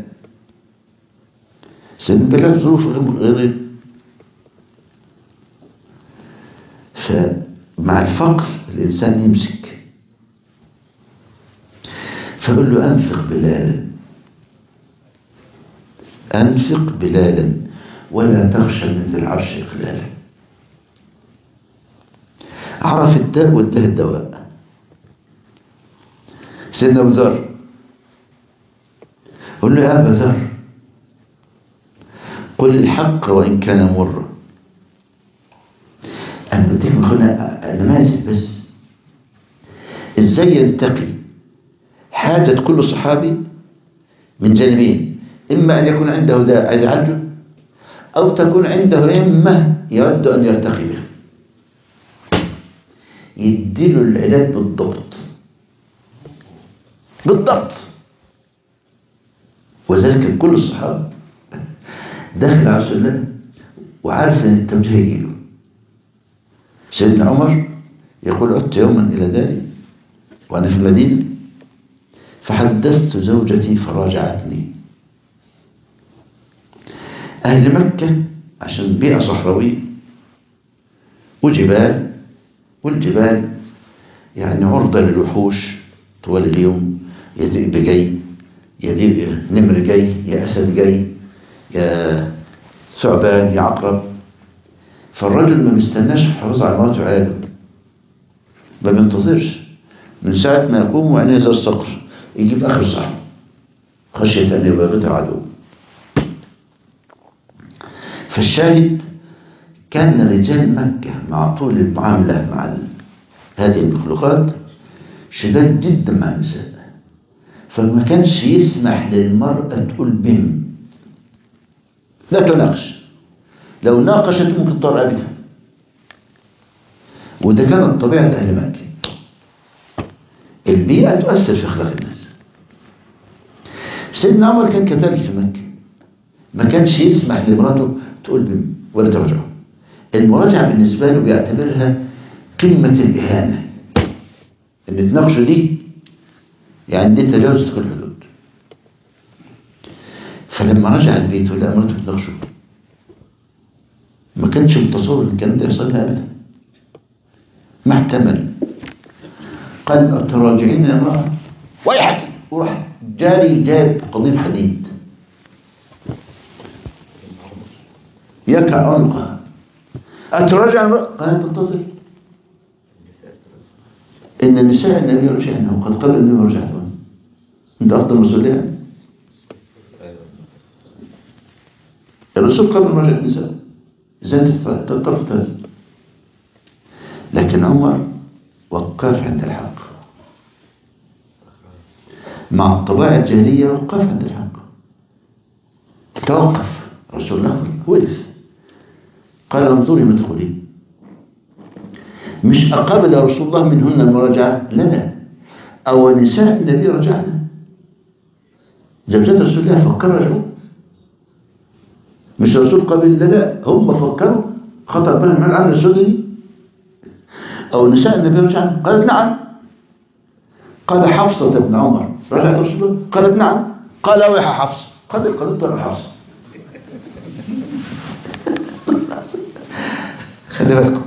سيدنا بلال ظروف غير فمع الفقر الإنسان يمسك فقل له أنفق بلالا أنفق بلالا ولا تخشى من ذي العرش إقلالا عرف الداء واداه الدواء سيدنا أبو ذر قل له يا أبا ذر قل الحق وإن كان مرا أنا بديك هنا نماذج بس إزاي ينتقي حاجة كل صحابي من جانبين إما أن يكون عنده داء عايز يعالجه أو تكون عنده همة يود أن يرتقي بها يديله العلاج بالضبط بالضبط وذلك كل الصحابة داخل على رسول الله وعارف ان التوجيه هيجي له سيدنا عمر يقول عدت يوما الى داري وانا في المدينه فحدثت زوجتي فراجعتني اهل مكه عشان بيئه صحراويه وجبال والجبال يعني عرضه للوحوش طوال اليوم يا ذئب جاي يا ذئب نمر جاي يا اسد جاي يا ثعبان يا عقرب فالرجل ما بيستناش الحفاظ على مراته وعياله ما بينتظرش من ساعة ما يقوم وعينيه زي الصقر يجيب آخر صاحبه خشية أن يباغته عدو فالشاهد كان رجال مكة مع طول المعاملة مع هذه المخلوقات شداد جدا مع النساء فما كانش يسمح للمرأة تقول بم لا تناقش لو ناقشت ممكن تضر أبدا وده كانت طبيعة أهل مكة البيئة تؤثر في أخلاق الناس سيدنا عمر كان كذلك في مكة ما كانش يسمح لمراته تقول بم ولا تراجعه المراجعة بالنسبة له بيعتبرها قمة الإهانة إن تناقشه دي يعني دي تجاوز كل الحدود فلما رجع البيت ولقى مراته بتناقشه ما كانش متصور ان الكلام ده يحصل لها ابدا ما احتمل قال تراجعين يا امراه ويحك وراح جاري جاب قضيب حديد يكع عنقها أتراجع امرأة قالت تنتظر إن النساء النبي رجعنا وقد قبل النبي رجعتهن أنت أفضل مسؤولية يعني الرسول قبل رجع النساء ذات الطرف هذا لكن عمر وقاف عند الحق مع الطباع الجاهلية وقاف عند الحق توقف رسول الله وقف قال انظري مدخلي مش أقبل رسول الله منهن المراجعة لا لا أو نساء النبي رجعنا زوجات رسول الله فكروا رجعوا مش الرسول قبل لا لا هم فكروا خطر بالهم من العالم السوداني أو نساء النبي رجعنا قالت نعم قال حفصة بن عمر رجعت رسول الله قالت نعم قال ويح حفصة قال القانون طلع حفصة خلي بالكم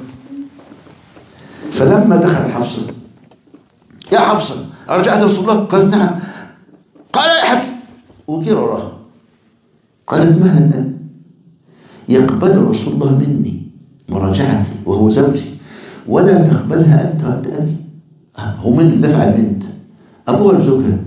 فلما دخل حفصة يا حفصة أرجعت رسول الله قالت نعم قال يا حفصة وكير وراها قالت ما هذا يقبل رسول الله مني مراجعتي وهو زوجي ولا تقبلها أنت وأنت أبي هو من اللي دفع البنت أبوها ولا زوجها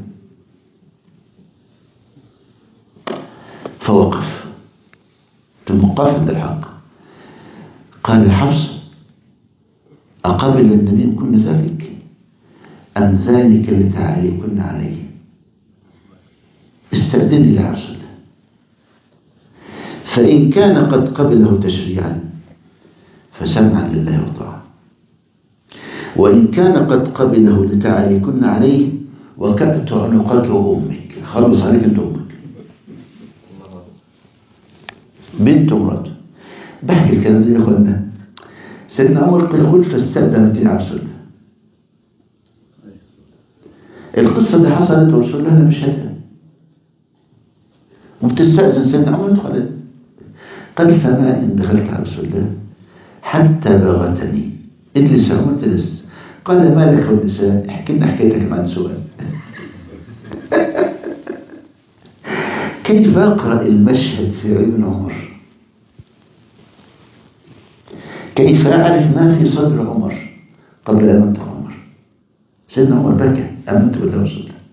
فوقف ثم قف عند الحق قال يا حفصة أقبل النبي كن ذلك أم ذلك لتعاليكن عليه استأذني يا رسول الله فإن كان قد قبله تشريعا فسمعا لله وطاعة وإن كان قد قبله لتعاليكن عليه وكأت عنقك وأمك خلص عليك أنت أمك بنت ومراته بحكي الكلام ده يا اخوانا سيدنا عمر يقول فاستأذنت يا رسول الله القصة دي حصلت ورسول الله لم يشهدها وبتستأذن سيدنا عمر دخلت قال فما إن دخلت على رسول الله حتى بغتني اجلس يا عمر اجلس قال ما لك والنساء احكي لنا حكايتك عن سؤال كيف أقرأ المشهد في عيون عمر كيف أعرف ما في صدر عمر قبل أن أنطق عمر سيدنا عمر بكى أمنت بالله رسول الله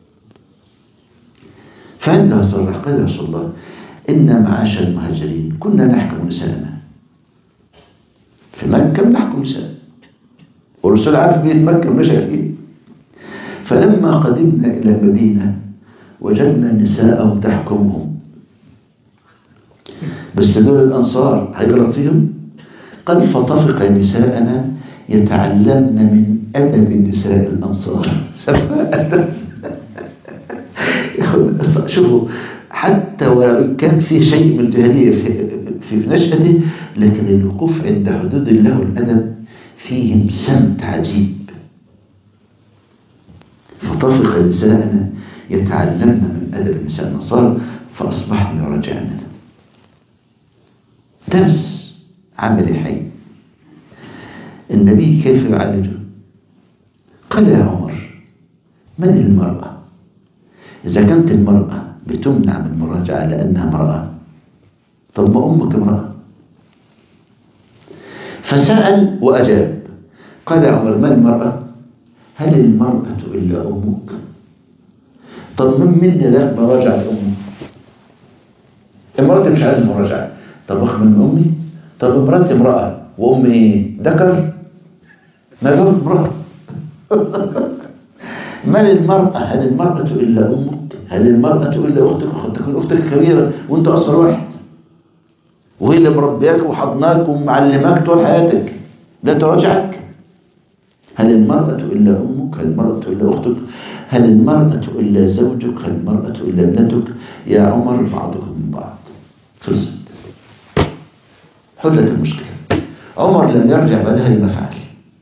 فعندها صرح قال يا رسول الله إن معاشر المهاجرين كنا نحكم نساءنا في مكة بنحكم نساء والرسول عارف بيت مكة ومشى فيه فلما قدمنا إلى المدينة وجدنا نساءهم تحكمهم بس دول الأنصار هيغلط فيهم قد فطفق نساءنا يتعلمن من أدب نساء الأنصار شوفوا حتى وإن كان في شيء من الجاهلية في, في نشأته لكن الوقوف عند حدود الله والأدب فيهم سمت عجيب فطفق نساءنا يتعلمن من أدب النساء النصارى فأصبحنا رجعنا درس عملي حي النبي كيف يعالجه قال يا عمر من المرأة إذا كانت المرأة بتمنع من المراجعة لأنها امرأة طب ما أمك امرأة فسأل وأجاب قال يا عمر ما المرأة هل المرأة إلا أمك طب من مني لا مراجعة أمه امرأتي مش عايز مراجعة طب أخ من أمي طب امرأتي امرأة وأمي إيه ذكر ما له امرأة من المرأة هل المرأة إلا أمك هل المرأة إلا أختك أختك أختك كبيرة وأنت أصغر واحد وهي اللي مربياك وحضناك ومعلماك طول حياتك لا تراجعك هل المرأة إلا أمك هل المرأة إلا أختك هل المرأة إلا زوجك هل المرأة إلا ابنتك يا عمر بعضكم من بعض خلصت حلت المشكلة عمر لم يرجع بعدها لما فعل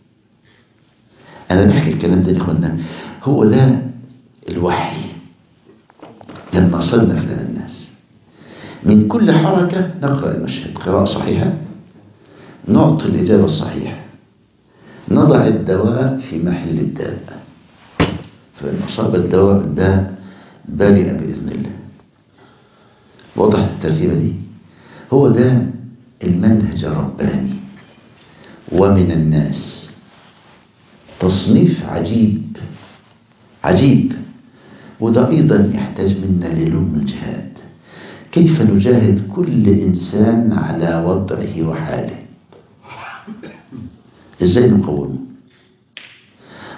أنا بحكي الكلام ده لإخواننا هو ده الوحي لما صنف لنا الناس من كل حركة نقرأ المشهد قراءة صحيحة نعطي الإجابة الصحيحة نضع الدواء في محل الداء فإن أصاب الدواء الداء برئ بإذن الله وضحت الترتيبة دي هو ده المنهج الرباني ومن الناس تصنيف عجيب عجيب وده أيضا يحتاج منا للوم الجهاد كيف نجاهد كل إنسان على وضعه وحاله إزاي نقومه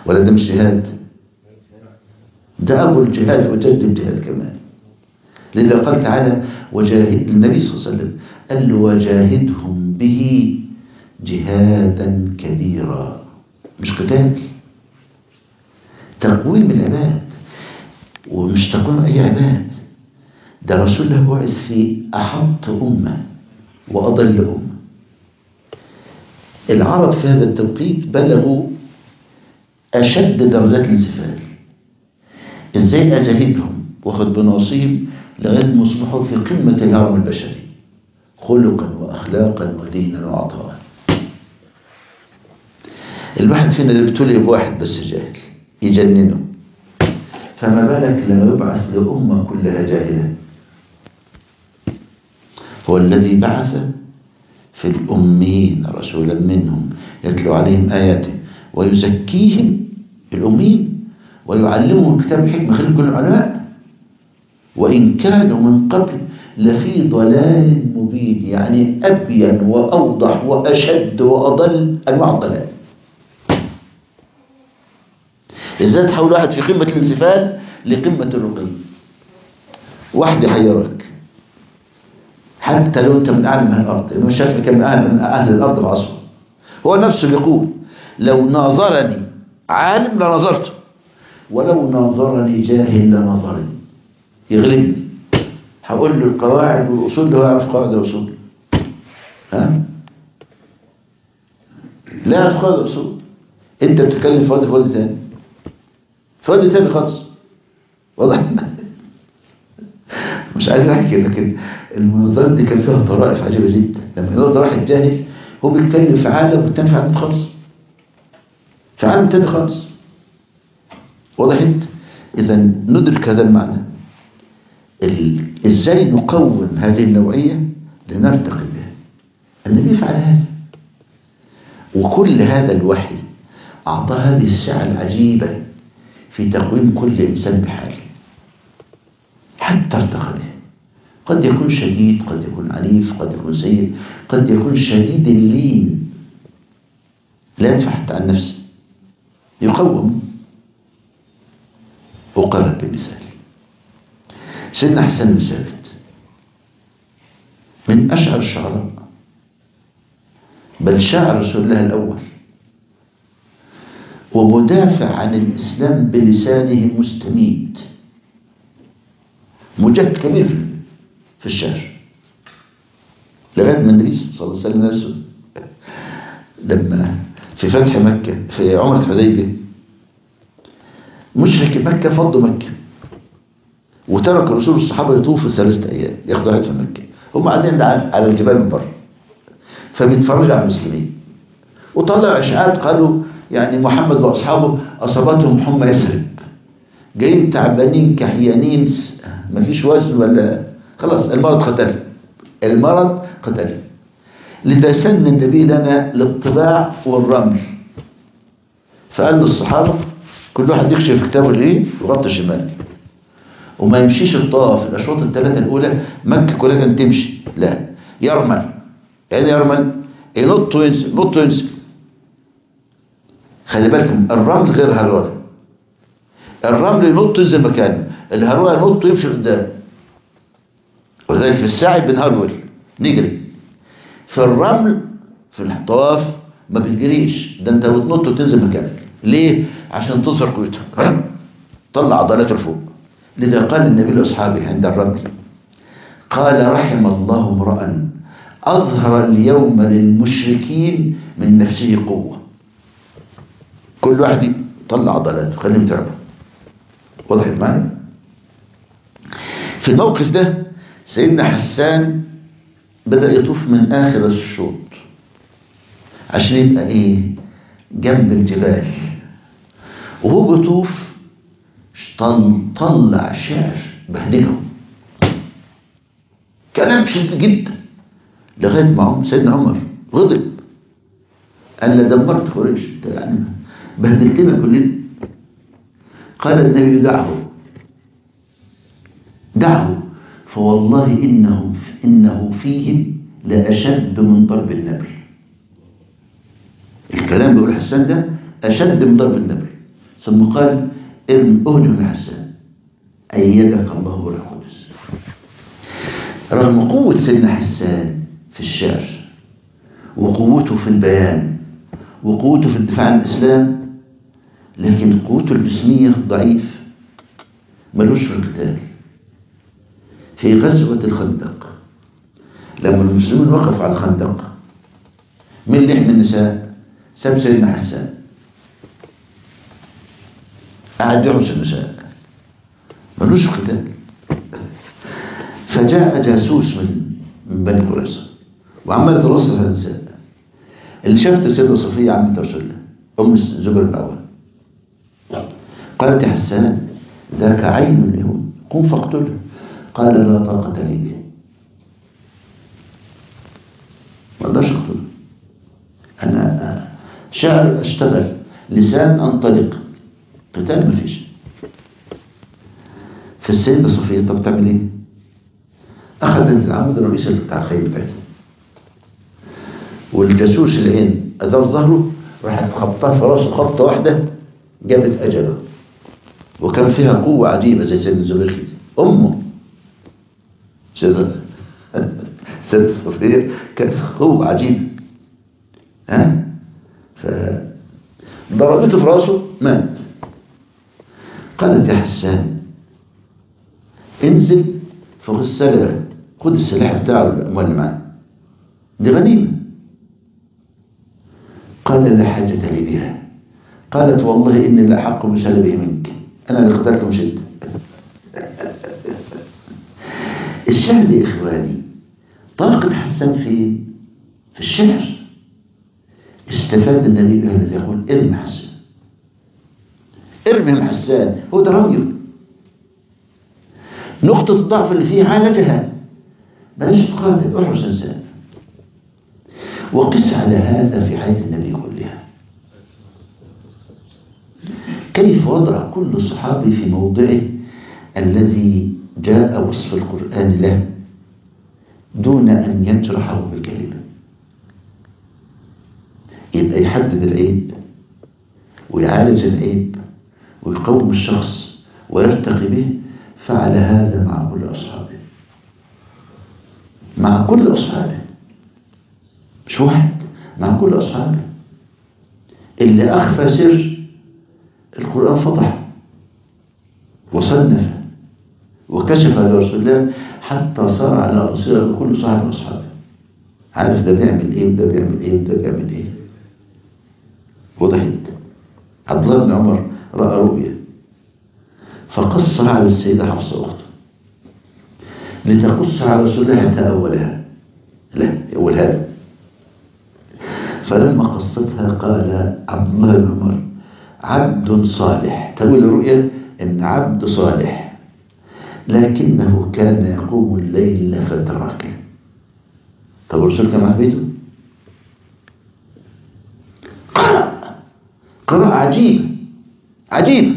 ولا ده مش جهاد ده أبو الجهاد وجد الجهاد كمان لذا قال تعالى وجاهد النبي صلى الله عليه وسلم قال له وجاهدهم به جهادا كبيرا مش قتال تقويم العباد ومش تقويم أي عباد ده رسول الله بعث في أحط أمة وأضل أمة العرب في هذا التوقيت بلغوا أشد درجات الانسفال إزاي أجاهدهم واخد بناصيهم لغاية ما يصبحوا في قمة الهرم البشري خلقا وأخلاقا ودينا وعطاء الواحد فينا اللي بتولي بواحد بس جاهل يجننه فما بالك لما يبعث لأمة كلها جاهلة هو الذي بعث في الأمين رسولا منهم يتلو عليهم آياته ويزكيهم الأمين ويعلمهم الكتاب الحكمة خليهم كل علماء وإن كانوا من قبل لفي ضلال مبين يعني أبين وأوضح وأشد وأضل أنواع الضلال إزاي تحول واحد في قمة الانسفال لقمة الرقي واحد يحيرك حتى لو أنت من أعلى من الأرض الإمام الشافعي كان من أهل, من أهل الأرض في عصره هو نفسه يقول لو ناظرني عالم لنظرته ولو ناظرني جاهل لنظرني يغلبني هقول له القواعد والأصول هو يعرف قواعد الأصول ها لا يعرف قواعد الأصول أنت بتتكلم في وادي في وادي ثاني في وادي ثاني خالص واضح مش عايز احكي لكن المناظرات دي كان فيها طرائف عجيبه جدا لما ينظر واحد جاهل هو بيتكلم في عالم والتاني في عالم خالص في عالم تاني خالص وضحت اذا ندرك هذا المعنى ال... ازاي نقوم هذه النوعيه لنرتقي بها النبي فعل هذا وكل هذا الوحي اعطى هذه السعه العجيبه في تقويم كل انسان بحاله حتى ارتقى به قد يكون شديد قد يكون عنيف قد يكون سيء قد يكون شديد اللين لا يدفع حتى عن نفسه يقوم أقرب بمثال سيدنا حسن بن ثابت من أشعر الشعراء بل شاعر رسول الله الأول ومدافع عن الإسلام بلسانه مستميت مجد كبير في الشعر لغاية ما النبي صلى الله عليه وسلم نفسه لما في فتح مكة في عمرة حديبية مشرك مكة فضوا مكة وترك الرسول الصحابة يطوفوا ثلاثة أيام ياخدوا رحلة في مكة هم قاعدين على الجبال من بره فبيتفرجوا على المسلمين وطلعوا إشاعات قالوا يعني محمد وأصحابه أصابتهم حمى يثرب جايين تعبانين كحيانين مفيش وزن ولا خلاص المرض قتل المرض قتل لذا سن النبي لنا الاطباع والرمل فقال للصحابة كل واحد يكشف كتابه ليه ويغطي شمال وما يمشيش الطواف الأشواط الثلاثة الأولى مكة كلها كانت تمشي لا يرمل يعني يرمل ينط وينزل نط وينزل خلي بالكم الرمل غير هرولة الرمل ينط ينزل مكانه الهرولة ينط ويمشي قدام ولذلك في السعي بنهرول نجري في الرمل في الطواف ما بتجريش ده انت بتنط وتنزل مكانك ليه عشان تظهر قوتك طلع عضلاته لفوق لذا قال النبي لاصحابه عند الرمل قال رحم الله امرا اظهر اليوم للمشركين من نفسه قوه كل واحد يطلع عضلاته خليهم تعبوا وضحت معايا في الموقف ده سيدنا حسان بدأ يطوف من آخر الشوط عشان يبقى إيه جنب الجبال وهو بيطوف طلع شعر بهدلهم كلام شديد جدا لغاية ما سيدنا عمر غضب قال له دمرت قريش يعني بهدلتنا كلنا قال النبي دعه دعه فوالله إنه, إنه فيهم لأشد من ضرب النبل الكلام بيقول حسان ده أشد من ضرب النبل ثم قال ارم اهجم حسان أيدك الله بالروح القدس رغم قوة سيدنا حسان في الشعر وقوته في البيان وقوته في الدفاع عن الإسلام لكن قوته الجسمية ضعيف ملوش في القتال في غزوة الخندق لما المسلمون وقفوا على الخندق من لحم النساء ساب سيدنا حسان قعد يحرس النساء ملوش في القتال فجاء جاسوس من من بني قريظة وعمال يترصد على النساء اللي شافت السيدة صفية عمة رسول الله أم الزبير الأول قالت يا حسان ذاك عين اليهود قم فاقتله قال لا طاقة لي به ما اقدرش اقتله انا شعر اشتغل لسان انطلق قتال ما فيش فالسيدة صفية طب تعمل ايه اخذت العمود الرئيسي بتاع الخيل بتاعتها والجاسوس العين اثار ظهره راحت خبطها في راسه خبطه واحده جابت اجله وكان فيها قوه عجيبه زي سيدنا الزبير كده امه سيدة سيدة صفية كانت قوة عجيبة ها فضربته في راسه مات قالت يا حسان انزل فخذ السلبة خذ السلاح بتاعه الأموال اللي معاه دي غنيمة قال لا حاجة لي بها قالت والله إني لأحق بسلبه منك أنا اللي اخترته مش أنت الشعر يا إخواني طاقة حسان في في الشعر استفاد النبي به الذي يقول ارمي حسان ارمي حسان هو ده رميه نقطة الضعف اللي فيه عالجها بلاش تقاتل احرس انسان وقس على هذا في حياة النبي كلها كيف وضع كل صحابي في موضعه الذي جاء وصف القرآن له دون أن يجرحه بالكلمة يبقى يحدد العيب ويعالج العيب ويقوم الشخص ويرتقي به فعل هذا مع كل أصحابه مع كل أصحابه مش واحد مع كل أصحابه اللي أخفى سر القرآن فضح وصنف وكشف لرسول الله حتى صار على بصيرة كل صاحب من أصحابه عارف ده بيعمل إيه وده بيعمل إيه وده بيعمل إيه وضحت عبد الله بن عمر رأى رؤيا فقص على السيدة حفصة أخته لتقص على رسول الله حتى أولها لا أولها فلما قصتها قال عبد الله بن عمر عبد صالح تقول الرؤيا ان عبد صالح لكنه كان يقوم الليل فتركه طب الرسول كان مع بيته قرأ قراءة عجيبة عجيبة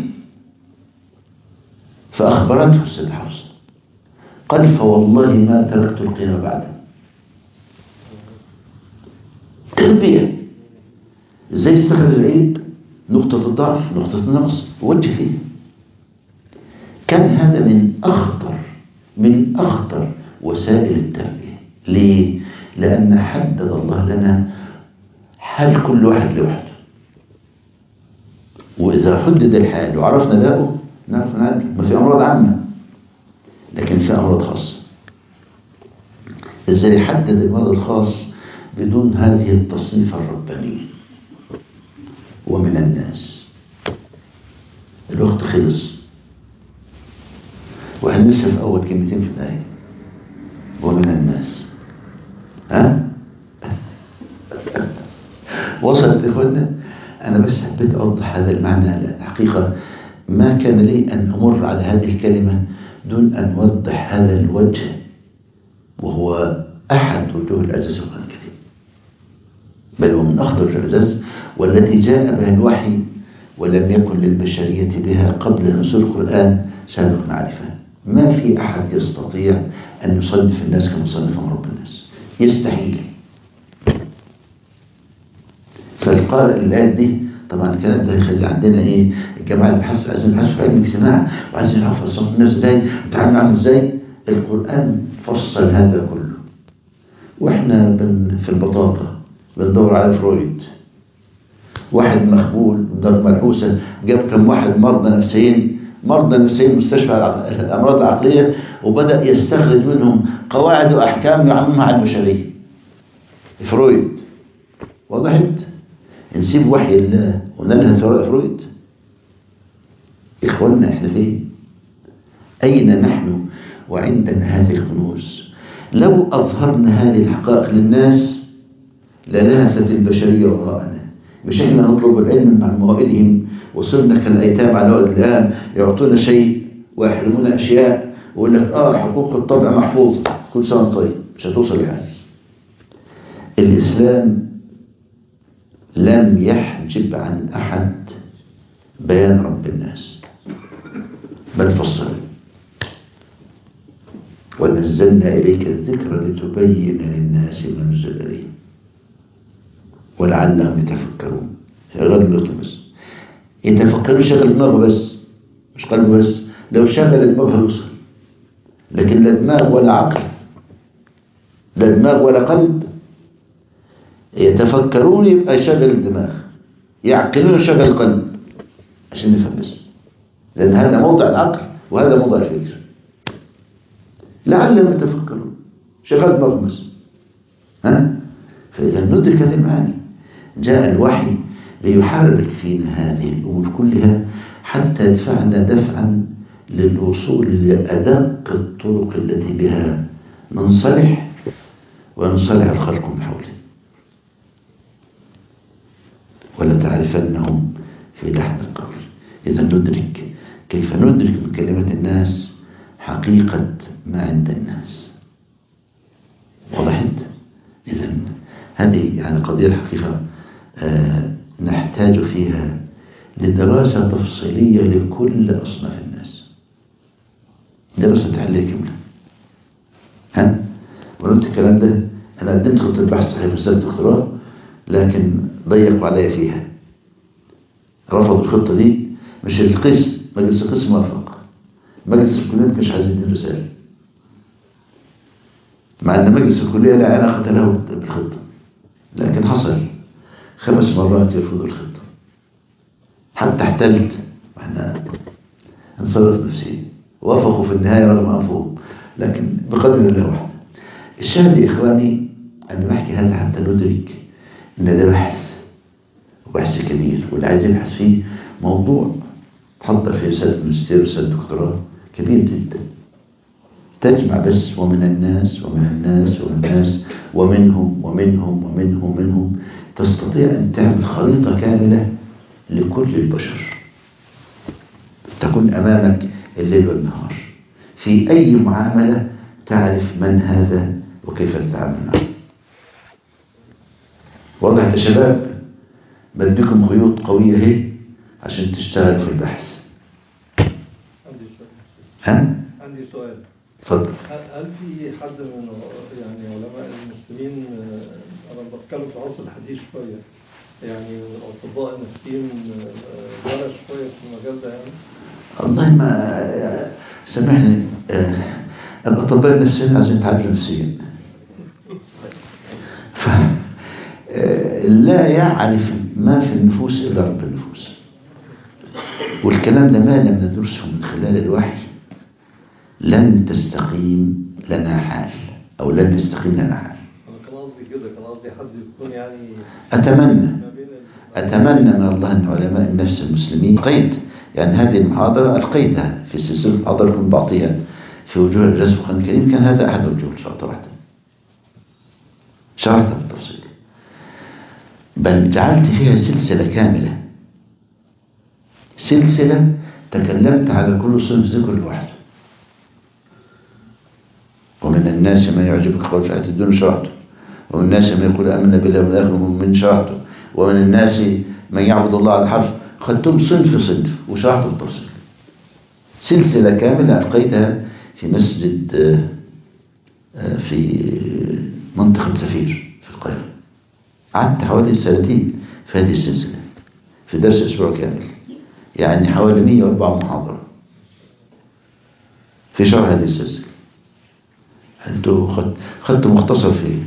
فأخبرته السيدة حفصة قال فوالله ما تركت القيام بعده تربية ازاي تستخدم العيب نقطة الضعف نقطة النقص وجه فيه كان هذا من أخطر من أخطر وسائل التربية ليه؟ لأن حدد الله لنا حال كل واحد لوحده وإذا حدد الحال وعرفنا داؤه نعرف نعالجه ما في أمراض عامة لكن في أمراض خاصة إزاي يحدد المرض الخاص بدون هذه التصنيف الربانية ومن الناس الوقت خلص واحنا لسه في أول كلمتين في الآية ومن الناس ها وصلت إخواننا أنا بس حبيت أوضح هذا المعنى لأن الحقيقة ما كان لي أن أمر على هذه الكلمة دون أن أوضح هذا الوجه وهو أحد وجوه الإعجاز في القرآن الكريم بل هو من أخطر الإعجاز والتي جاء بها الوحي ولم يكن للبشرية بها قبل نزول القرآن سابق معرفة ما في أحد يستطيع أن يصنف الناس كما صنف رب الناس يستحيل فالقارئ الآية دي طبعا الكلام ده يخلي عندنا ايه الجماعه اللي بيحسوا عايزين يبحثوا في علم الاجتماع وعايزين يعرفوا الصف النفس ازاي وتعامل معاهم ازاي القران فصل هذا كله واحنا بن في البطاطا بندور على فرويد واحد مخبول من دار ملحوسه جاب كم واحد مرضى نفسيين مرضى نفسيين مستشفى العق- الامراض العقليه وبدا يستخرج منهم قواعد واحكام يعممها على البشريه فرويد وضحت نسيب وحي الله ونلهث وراء فرويد إخواننا إحنا فين أين نحن وعندنا هذه الكنوز لو أظهرنا هذه الحقائق للناس للهثت البشرية وراءنا مش احنا نطلب العلم مع موائدهم وصرنا كالأيتام على وقت الآن يعطونا شيء ويحرمونا أشياء ويقول لك آه حقوق الطبع محفوظة كل سنة وأنت طيب مش هتوصل لحاجة الإسلام لم يحجب عن أحد بيان رب الناس بل فصل ونزلنا إليك الذكر لتبين للناس ما نزل إليهم ولعلهم يتفكرون شغل اللطم بس يتفكروا شغل دماغه بس مش قلبه بس لو شغل دماغه يوصل لكن لا دماغ ولا عقل لا دماغ ولا قلب يتفكرون يبقى يشغل الدماغ يعقلون يشغل القلب عشان نفهم بس لأن هذا موضع العقل وهذا موضع الفكر لعلهم يتفكرون شغل دماغهم بس ها فإذا ندرك هذه المعاني جاء الوحي ليحرك فينا هذه الأمور كلها حتى يدفعنا دفعا للوصول لأدق الطرق التي بها ننصلح وينصلح الخلق من حوله ولتعرفنهم في لحن القول إذا ندرك كيف ندرك من كلمة الناس حقيقة ما عند الناس وضحت إذا هذه يعني قضية الحقيقة آه نحتاج فيها لدراسة تفصيلية لكل أصناف الناس دراسة تحلية كاملة ها وقلت الكلام ده أنا قدمت خطة بحث صحيح في رسالة دكتوراه لكن ضيقوا عليا فيها رفضوا الخطة دي مش القسم مجلس القسم وافق مجلس الكلية ما كانش عايز يديني رسالة مع ان مجلس الكلية لا علاقة له بالخطة لكن حصل خمس مرات يرفضوا الخطة حتى احتلت واحنا انصرف نفسي وافقوا في النهاية رغم أنفهم لكن بقدر الله وحده الشاهد يا إخواني أنا بحكي هذا حتى ندرك إن ده بحث وبحث كبير واللي عايز يبحث فيه موضوع تحضر في رسالة ماجستير ورسالة دكتوراه كبير جدا تجمع بس ومن الناس ومن الناس ومن الناس ومنهم ومنهم ومنهم ومنهم تستطيع أن تعمل خريطة كاملة لكل البشر تكون أمامك الليل والنهار في أي معاملة تعرف من هذا وكيف تتعامل معه واضح يا شباب بديكم خيوط قوية اهي عشان تشتغلوا في البحث عندي سؤال ها؟ عندي سؤال اتفضل هل هل في حد من يعني علماء المسلمين آه، انا بتكلم في العصر الحديث شويه يعني الاطباء النفسيين آه، درس شويه في المجال ده يعني والله ما سامحني آه، الأطباء النفسيين عايزين يتعالجوا نفسيا ف آه، لا يعرف ما في النفوس إلا رب النفوس والكلام ده ما لم ندرسه من خلال الوحي لن تستقيم لنا حال أو لن تستقيم لنا حال انا كان قصدي كده كان قصدي حد يكون يعني أتمنى ما بين ال- أتمنى من الله أن علماء النفس المسلمين قيد يعني هذه المحاضرة القيدها في سلسلة محاضرة كنت بعطيها في وجوه الرسم القرآن الكريم كان هذا أحد الوجوه شرحتها شرحتها بالتفصيل بل جعلت فيها سلسلة كاملة سلسلة تكلمت على كل صنف ذكر لوحده ومن الناس من يعجبك قول في الحياة الدنيا شرحته ومن الناس من يقول آمنا بالله واليوم الآخر من شرحته ومن الناس من يعبد الله على الحرف خدتهم صنف صنف وشرحته بالتفصيل سلسلة كاملة ألقيتها في مسجد آه، آه، في منطقة سفير في القاهرة قعدت حوالي سنتين في هذه السلسلة في درس أسبوع كامل يعني حوالي 104 محاضرة في شرح هذه السلسلة أنتوا خد- خدتوا مختصر فيه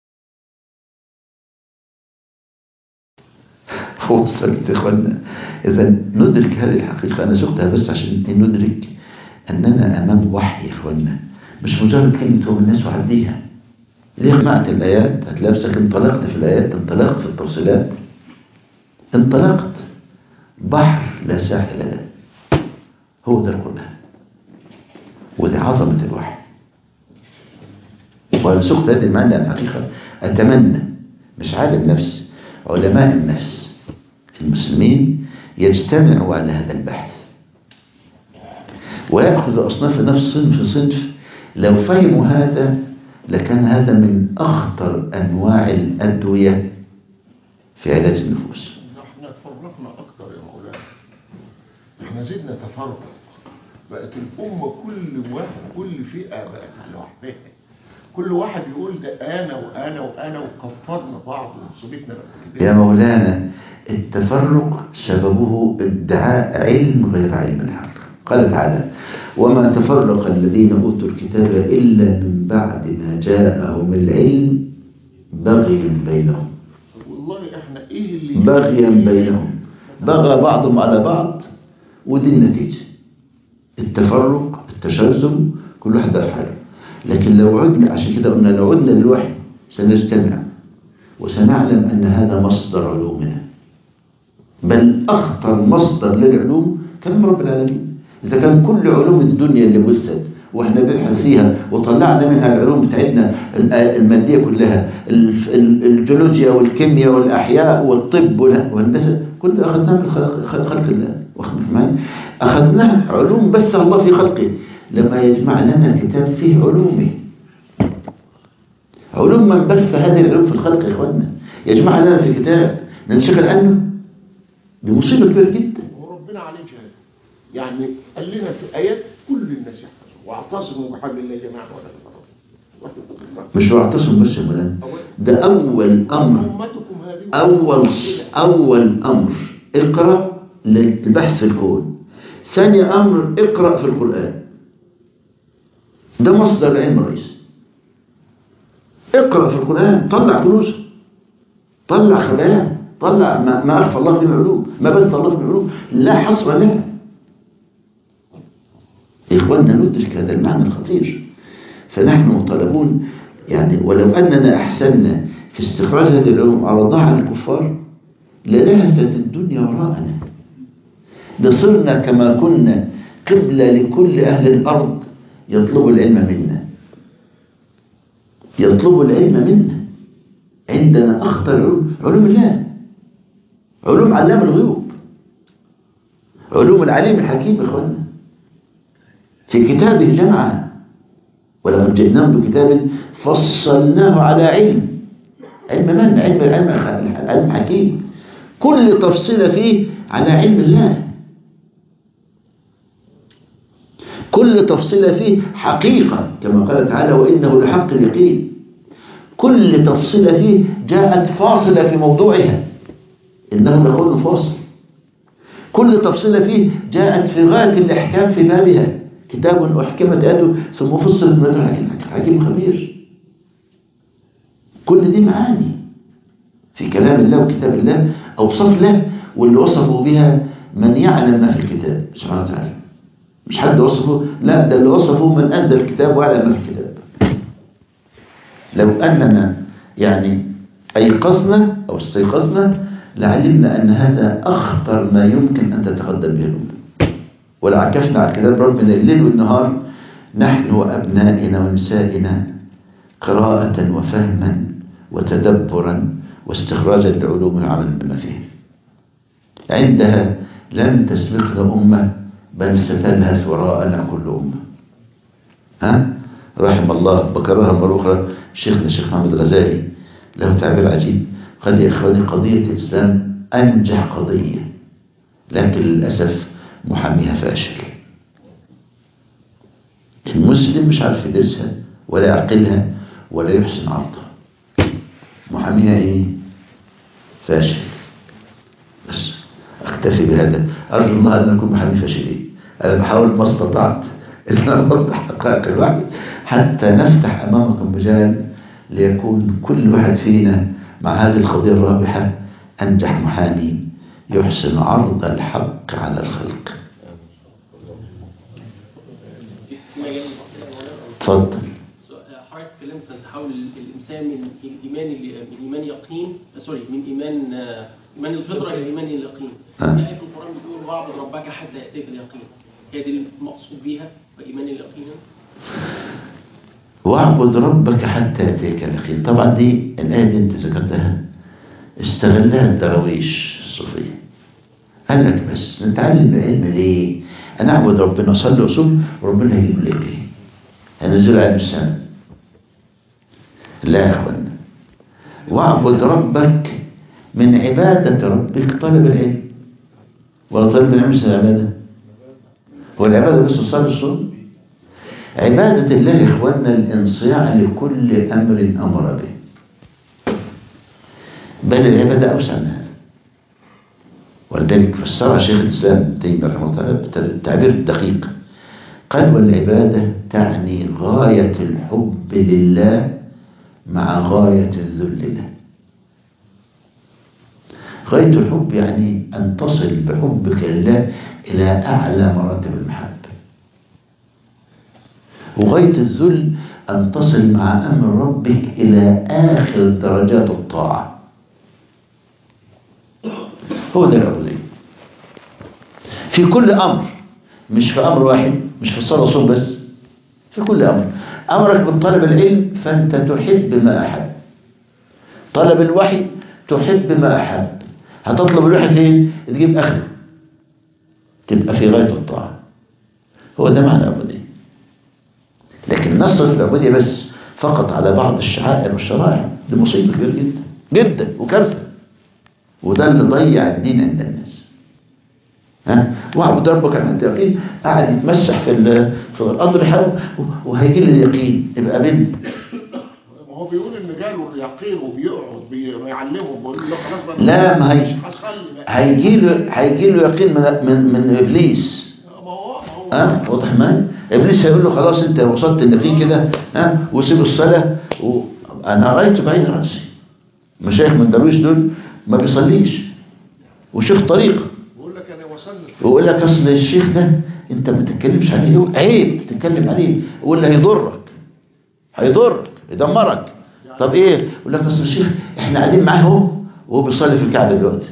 وصلت إخوانا إذا ندرك هذه الحقيقة أنا سقتها بس عشان ندرك أننا أمام وحي إخوانا مش مجرد كلمة هو الناس وعديها ليه جمعت الآيات هتلاقي نفسك انطلقت في الآيات انطلقت في التفصيلات انطلقت بحر لا ساحل له هو ده القرآن ودي عظمة الوحي وأنا سقت هذه المعنى الحقيقة أتمنى مش عالم نفس علماء النفس المسلمين يجتمعوا على هذا البحث ويأخذ أصناف النفس صنف صنف لو فهموا هذا لكان هذا من أخطر أنواع الأدوية في علاج النفوس احنا تفرقنا اكتر يا مولانا احنا زدنا تفرق بقت الامه كل واحد كل فئه بقت لوحدها كل واحد يقول ده انا وانا وانا وكفرنا بعض وصيبتنا بقت يا مولانا التفرق سببه ادعاء علم غير علم الحق قال تعالى وما تفرق الذين أوتوا الكتاب إلا من بعد ما جاءهم العلم بغيا بينهم والله احنا ايه اللي بغيا بينهم بغى بعضهم على بعض ودي النتيجة التفرق التشرذم كل واحد بقى في حاله لكن لو عدنا عشان كده قلنا لو عدنا للوحي سنجتمع وسنعلم أن هذا مصدر علومنا بل أخطر مصدر للعلوم كلام رب العالمين إذا كان كل علوم الدنيا اللي بثت واحنا بنبحث فيها وطلعنا منها العلوم بتاعتنا ال- المادية كلها ال- ال- الجيولوجيا والكيمياء والأحياء والطب والها- والهندسة كل ده أخذناها من خلق, خلق خلق الله واخد معايا؟ أخذناها علوم بس الله في خلقه لما يجمع لنا الكتاب فيه علومه علوم من بث هذه العلوم في الخلق يا إخواننا يجمع لنا في كتاب ننشغل عنه دي مصيبة كبيرة جدا وربنا عليه شهاده يعني قال لنا في ايات كل الناس يحفظوا واعتصموا بحبل الله جميعا ولا تفرقوا مش بعتصم بس يا مولانا ده أول أمر امتكم هذه أول أول أمر اقرأ للبحث في الكون ثاني أمر اقرأ في القرآن ده مصدر العلم الرئيسي اقرأ في القرآن طلع كنوزه طلع خباياه طلع ما, ما أخفى الله في العلوم ما بث الله في العلوم لا حصر لها إخواننا ندرك هذا المعنى الخطير فنحن مطالبون يعني ولو أننا أحسننا في استخراج هذه العلوم عرضها على الكفار للهثت الدنيا وراءنا لصرنا كما كنا قبلة لكل أهل الأرض يطلبوا العلم منا يطلبوا العلم منا عندنا أخطر علوم علوم الله علوم علام الغيوب علوم العليم الحكيم يا إخواننا في كتابه جمعها ولقد جئناهم بكتاب فصلناه على علم علم من؟ علم علم علم حكيم كل تفصيلة فيه على علم الله كل تفصيلة فيه حقيقة كما قال تعالى وإنه لحق اليقين كل تفصيلة فيه جاءت فاصلة في موضوعها إنه لقول فاصل كل تفصيلة فيه جاءت في غاية الإحكام في بابها كتاب أحكمت آياته ثم فصلت من حكيم خبير كل دي معاني في كلام الله وكتاب الله أوصاف له واللي وصفوا بها من يعلم ما في الكتاب سبحانه وتعالى مش حد وصفه لا ده اللي وصفه من أنزل الكتاب ويعلم ما في الكتاب لو أننا يعني أيقظنا أو استيقظنا لعلمنا أن هذا أخطر ما يمكن أن تتقدم به الأمة ولو عكفنا على كتاب ربنا الليل والنهار نحن وأبنائنا ونسائنا قراءة وفهما وتدبرا واستخراجا لعلوم العمل بما فيه عندها لن تسبقنا أمة بل ستلهث وراءنا كل أمة ها؟ رحم الله بكررها مرة أخرى شيخنا الشيخ محمد غزالي له تعبير عجيب قال يا إخواني قضية الإسلام أنجح قضية لكن للأسف محاميها فاشل المسلم مش عارف يدرسها ولا يعقلها ولا يحسن عرضها محاميها ايه فاشل بس أكتفي بهذا أرجو الله أن أكون محامي فاشلين أنا بحاول ما استطعت أن أوضح حقائق الوحي حتى نفتح أمامكم مجال ليكون كل واحد فينا مع هذه القضية الرابحة أنجح محامي يحسن عرض الحق على الخلق في مجال الأسئلة مولانا؟ تفضل حضرتك اتكلمت عن تحول الانسان من ايمان من ايمان يقين آه، سوري من ايمان آه، ايمان الفطره الى ايمان اليقين. آه. يعني في القران بتقول واعبد ربك حتى ياتيك اليقين. هي دي المقصود بيها وايمان اليقين. واعبد ربك حتى يأتيك اليقين طبعا دي الآية دي أنت ذكرتها استغلها الدراويش الصوفية قال لك بس نتعلم العلم ليه أنا أعبد ربنا أصلي وأصوم وربنا هيجيب لي إيه هنزل علم السنة لا يا أخوانا واعبد ربك من عبادة ربك طلب العلم ولا طلب العلم مش العبادة هو العبادة بس الصلاة والصوم عبادة الله يا إخواننا الانصياع لكل أمر أمر به بل العبادة أوسع من هذا ولذلك فسرها شيخ الإسلام ابن تيمية رحمه الله تعالى بالتعبير الدقيق قال والعبادة تعني غاية الحب لله مع غاية الذل له غاية الحب يعني أن تصل بحبك لله إلى أعلى مراتب المحبة وغاية الذل أن تصل مع أمر ربك إلى آخر درجات الطاعة هو ده العبودية في كل أمر مش في أمر واحد مش في الصلاة والصوم بس في كل أمر أمرك بالطلب العلم فأنت تحب ما أحب طلب الوحي تحب ما أحب هتطلب الوحي فين تجيب آخره تبقى في غاية الطاعة هو ده معنى العبودية لكن نصرف العبودية بس فقط على بعض الشعائر والشرائع دي مصيبة كبيرة جدا جدا وكارثة وده اللي ضيع الدين عند الناس ها واعبد ربك على اليقين قاعد يتمسح في ال- في الاضرحه وهيجي لي اليقين يبقى بين ما هو بيقول ان جاله اليقين وبيقعد بي- بيعلمهم بيقول له خلاص بقى لا، ما هي- مش هصلي بقى هيجي له هيجي له يقين من من من ابليس ما هو ما هو ها واضح ما ابليس هيقول له خلاص انت وصلت اليقين كده ها وسيب الصلاه وانا رايت بعين راسي مشايخ من درويش دول ما بيصليش وشيخ طريقه بيقول لك انا وصلت ويقول لك اصل الشيخ ده انت ما تتكلمش عليه هو عيب تتكلم عليه يقول له هيضرك هيضرك يدمرك طب ايه يقول لك اصل الشيخ احنا قاعدين معاه اهو وهو بيصلي في الكعبه دلوقتي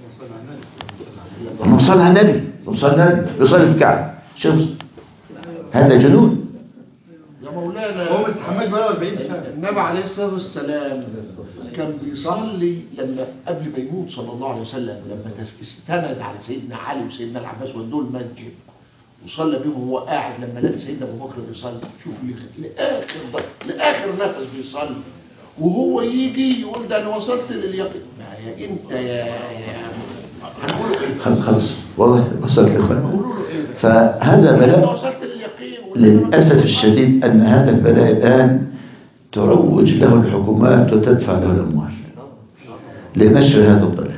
ما صلى على النبي صلى على النبي بيصلي في الكعبه شوف هذا جنون يا مولانا هو ما استحماش بقى 40 سنه النبي عليه الصلاة والسلام كان بيصلي لما قبل ما يموت صلى الله عليه وسلم لما تس- استند على سيدنا علي وسيدنا العباس ودول المسجد وصلى بيهم وهو قاعد لما لقى سيدنا ابو بكر بيصلي شوف ل- لاخر ض- لاخر نفس بيصلي وهو يجي يقول ده انا وصلت لليقين ما يا انت يا يا هنقوله ايه؟ خلاص خلاص والله وصلت الاخوان هنقوله له ايه؟ فهذا انا بلاء وصلت لليقين للأسف الشديد أن هذا البلاء الآن تروج له الحكومات وتدفع له الأموال لنشر هذا الضلال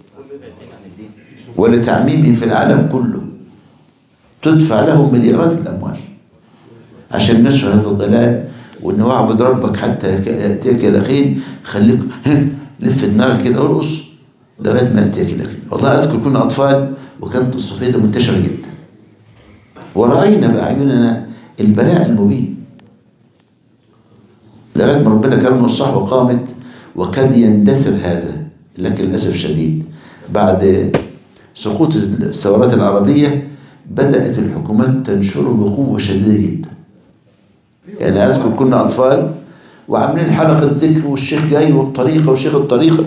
ولتعميمه في العالم كله تدفع له مليارات الأموال عشان نشر هذا الضلال وإن واعبد ربك حتى يأتيك اليقين خليك ها، لف دماغك كده وارقص لغاية ما يأتيك اليقين والله أذكر كنا أطفال وكانت الصوفية ده منتشرة جدا ورأينا بأعيننا البلاء المبين لغاية ما ربنا كرم الصحوة قامت وكاد يندثر هذا لكن للأسف الشديد بعد سقوط الثورات العربية بدأت الحكومات تنشره بقوة شديدة جدا يعني أذكر كنا أطفال وعاملين حلقة ذكر والشيخ جاي والطريقة وشيخ الطريقة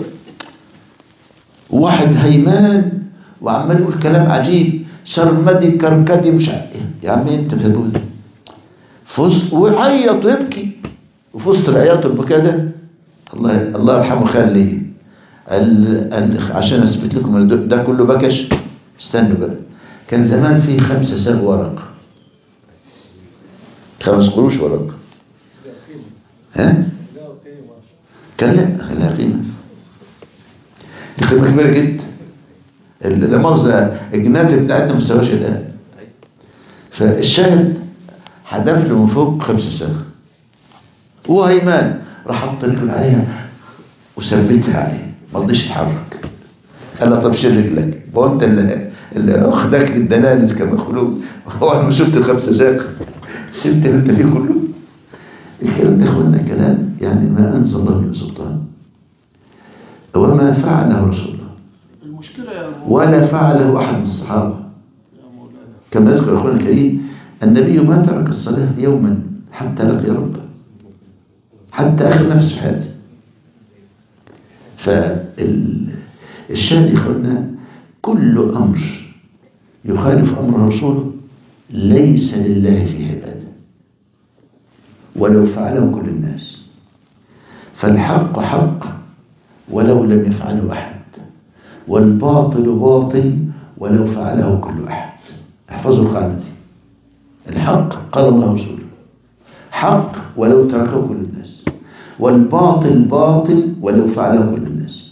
واحد هيمان وعمال يقول كلام عجيب سرمدي كركدي مش عارف إيه. يا عم انت بتقول ده فوز ويعيط ويبكي وفي وسط العياط والبكاء ده الله الله يرحمه خال لي قال قال عشان اثبت لكم ان ده- ده كله بكش استنوا بقى كان زمان في خمسة ساغ ورق خمس قروش ورق ها كان لا خليها قيمة دي قيمة كبيرة جدا ال- لا مؤاخذة الجناب بتاعتنا ما مستواش الآن فالشاهد حدف له من فوق خمسة سنة هو هيمان راح حط رجل عليها وثبتها عليه ما رضيش يتحرك قال له طب شيل رجلك هو انت اللي اللي واخداك الدلالة كمخلوق هو انا ما شفت الخمسة ساق سبت اللي انت فيه كله الكلام ده يا اخوانا كلام يعني ما انزل الله من سلطان وما فعله رسول الله المشكلة يا مولانا ولا فعله احد من الصحابه يا مولانا كما يذكر اخونا الكريم النبي ما ترك الصلاه يوما حتى لقي ربه حتى اخر نفس في حياته فالشاهد يا اخوانا كل امر يخالف امر رسوله ليس لله في عباده ولو فعله كل الناس فالحق حق ولو لم يفعله احد والباطل باطل ولو فعله كل احد احفظوا القاعده دي الحق قال الله ورسوله حق ولو تركه كل الناس والباطل باطل ولو فعله كل الناس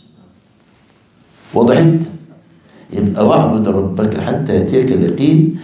وضحت يبقى واعبد ربك حتى يأتيك اليقين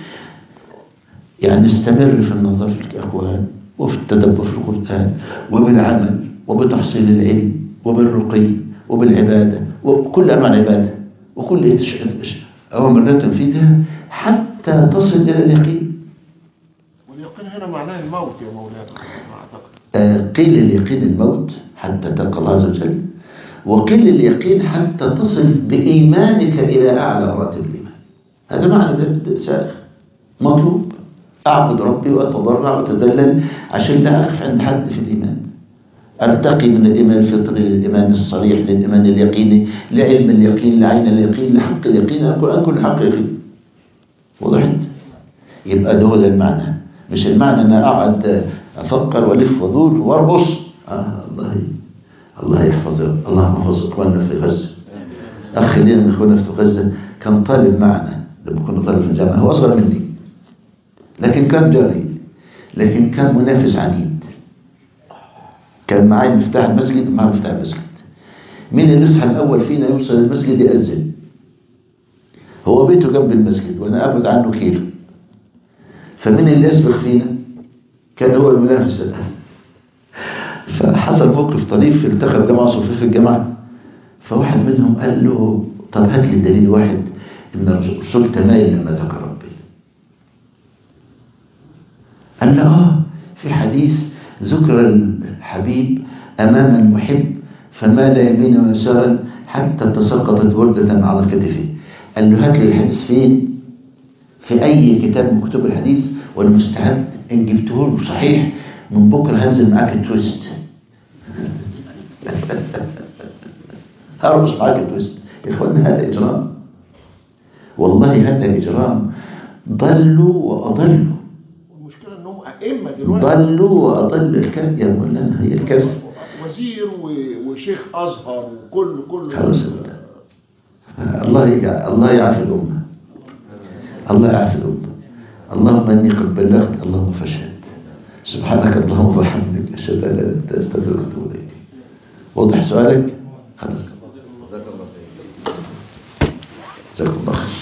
يعني استمر في النظر في الأقوال وفي التدبر في القرآن وبالعمل وبتحصيل العلم وبالرقي وبالعبادة وكل أنواع العبادة وكل إش- إش- أوامر لا تنفيذها حتى تصل إلى اليقين واليقين هنا معناه الموت يا مولانا ما أعتقد آه، قيل اليقين الموت حتى تلقى الله عز وجل وقيل اليقين حتى تصل بإيمانك إلى أعلى مراتب الإيمان هذا معنى ده ده سائغ مطلوب أعبد ربي وأتضرع وأتذلل عشان لا أقف عند حد في الإيمان أرتقي من الإيمان الفطري للإيمان الصريح للإيمان اليقيني لعلم اليقين لعين اليقين لحق اليقين القرآن كل حق يقين وضحت يبقى ده هو ده المعنى مش المعنى ان أنا اقعد افكر والف وادور وارقص آه الله الله يحفظ اللهم احفظ اخواننا في غزه اخ لينا من اخواننا في غزه كان طالب معنا لما كنا طالب في الجامعه هو اصغر مني لكن كان جاري لكن كان منافس عنيد كان معايا مفتاح المسجد ومعاه مفتاح المسجد مين اللي يصحى الاول فينا يوصل المسجد يأذن هو بيته جنب المسجد وانا ابعد عنه كيلو فمين اللي يسبق فينا كان هو المنافس الآن فحصل موقف طريف التقى بجماعة صوفية في الجامعة فواحد منهم قال له طب هات لي دليل واحد ان الرسول تمايل لما ذكر ربي قال له اه في حديث ذكر الحبيب امام المحب فمال يمينا ويسارا حتى تساقطت وردة على كتفه قال له هات لي الحديث فين في أي كتاب من كتب الحديث وأنا مستعد إن جبته له صحيح من بكرة هنزل معاك التويست هرقص معاك التويست يا إخوانا هذا إجرام والله هذا إجرام ضلوا وأضلوا والمشكلة انهم ائمة دلوقتي ضلوا وأضلوا الكارثة يا مولانا هي الكارثة وزير و- وشيخ ازهر وكل كل خلاص الله يع- الله يعافي الأمة الله يعافي الأمة اللهم إني قد بلغت اللهم فاشهد سبحانك اللهم وبحمدك أشهد أن لا إله إلا أنت أستغفرك وأتوب إليك واضح سؤالك؟ خلاص جزاك الله خير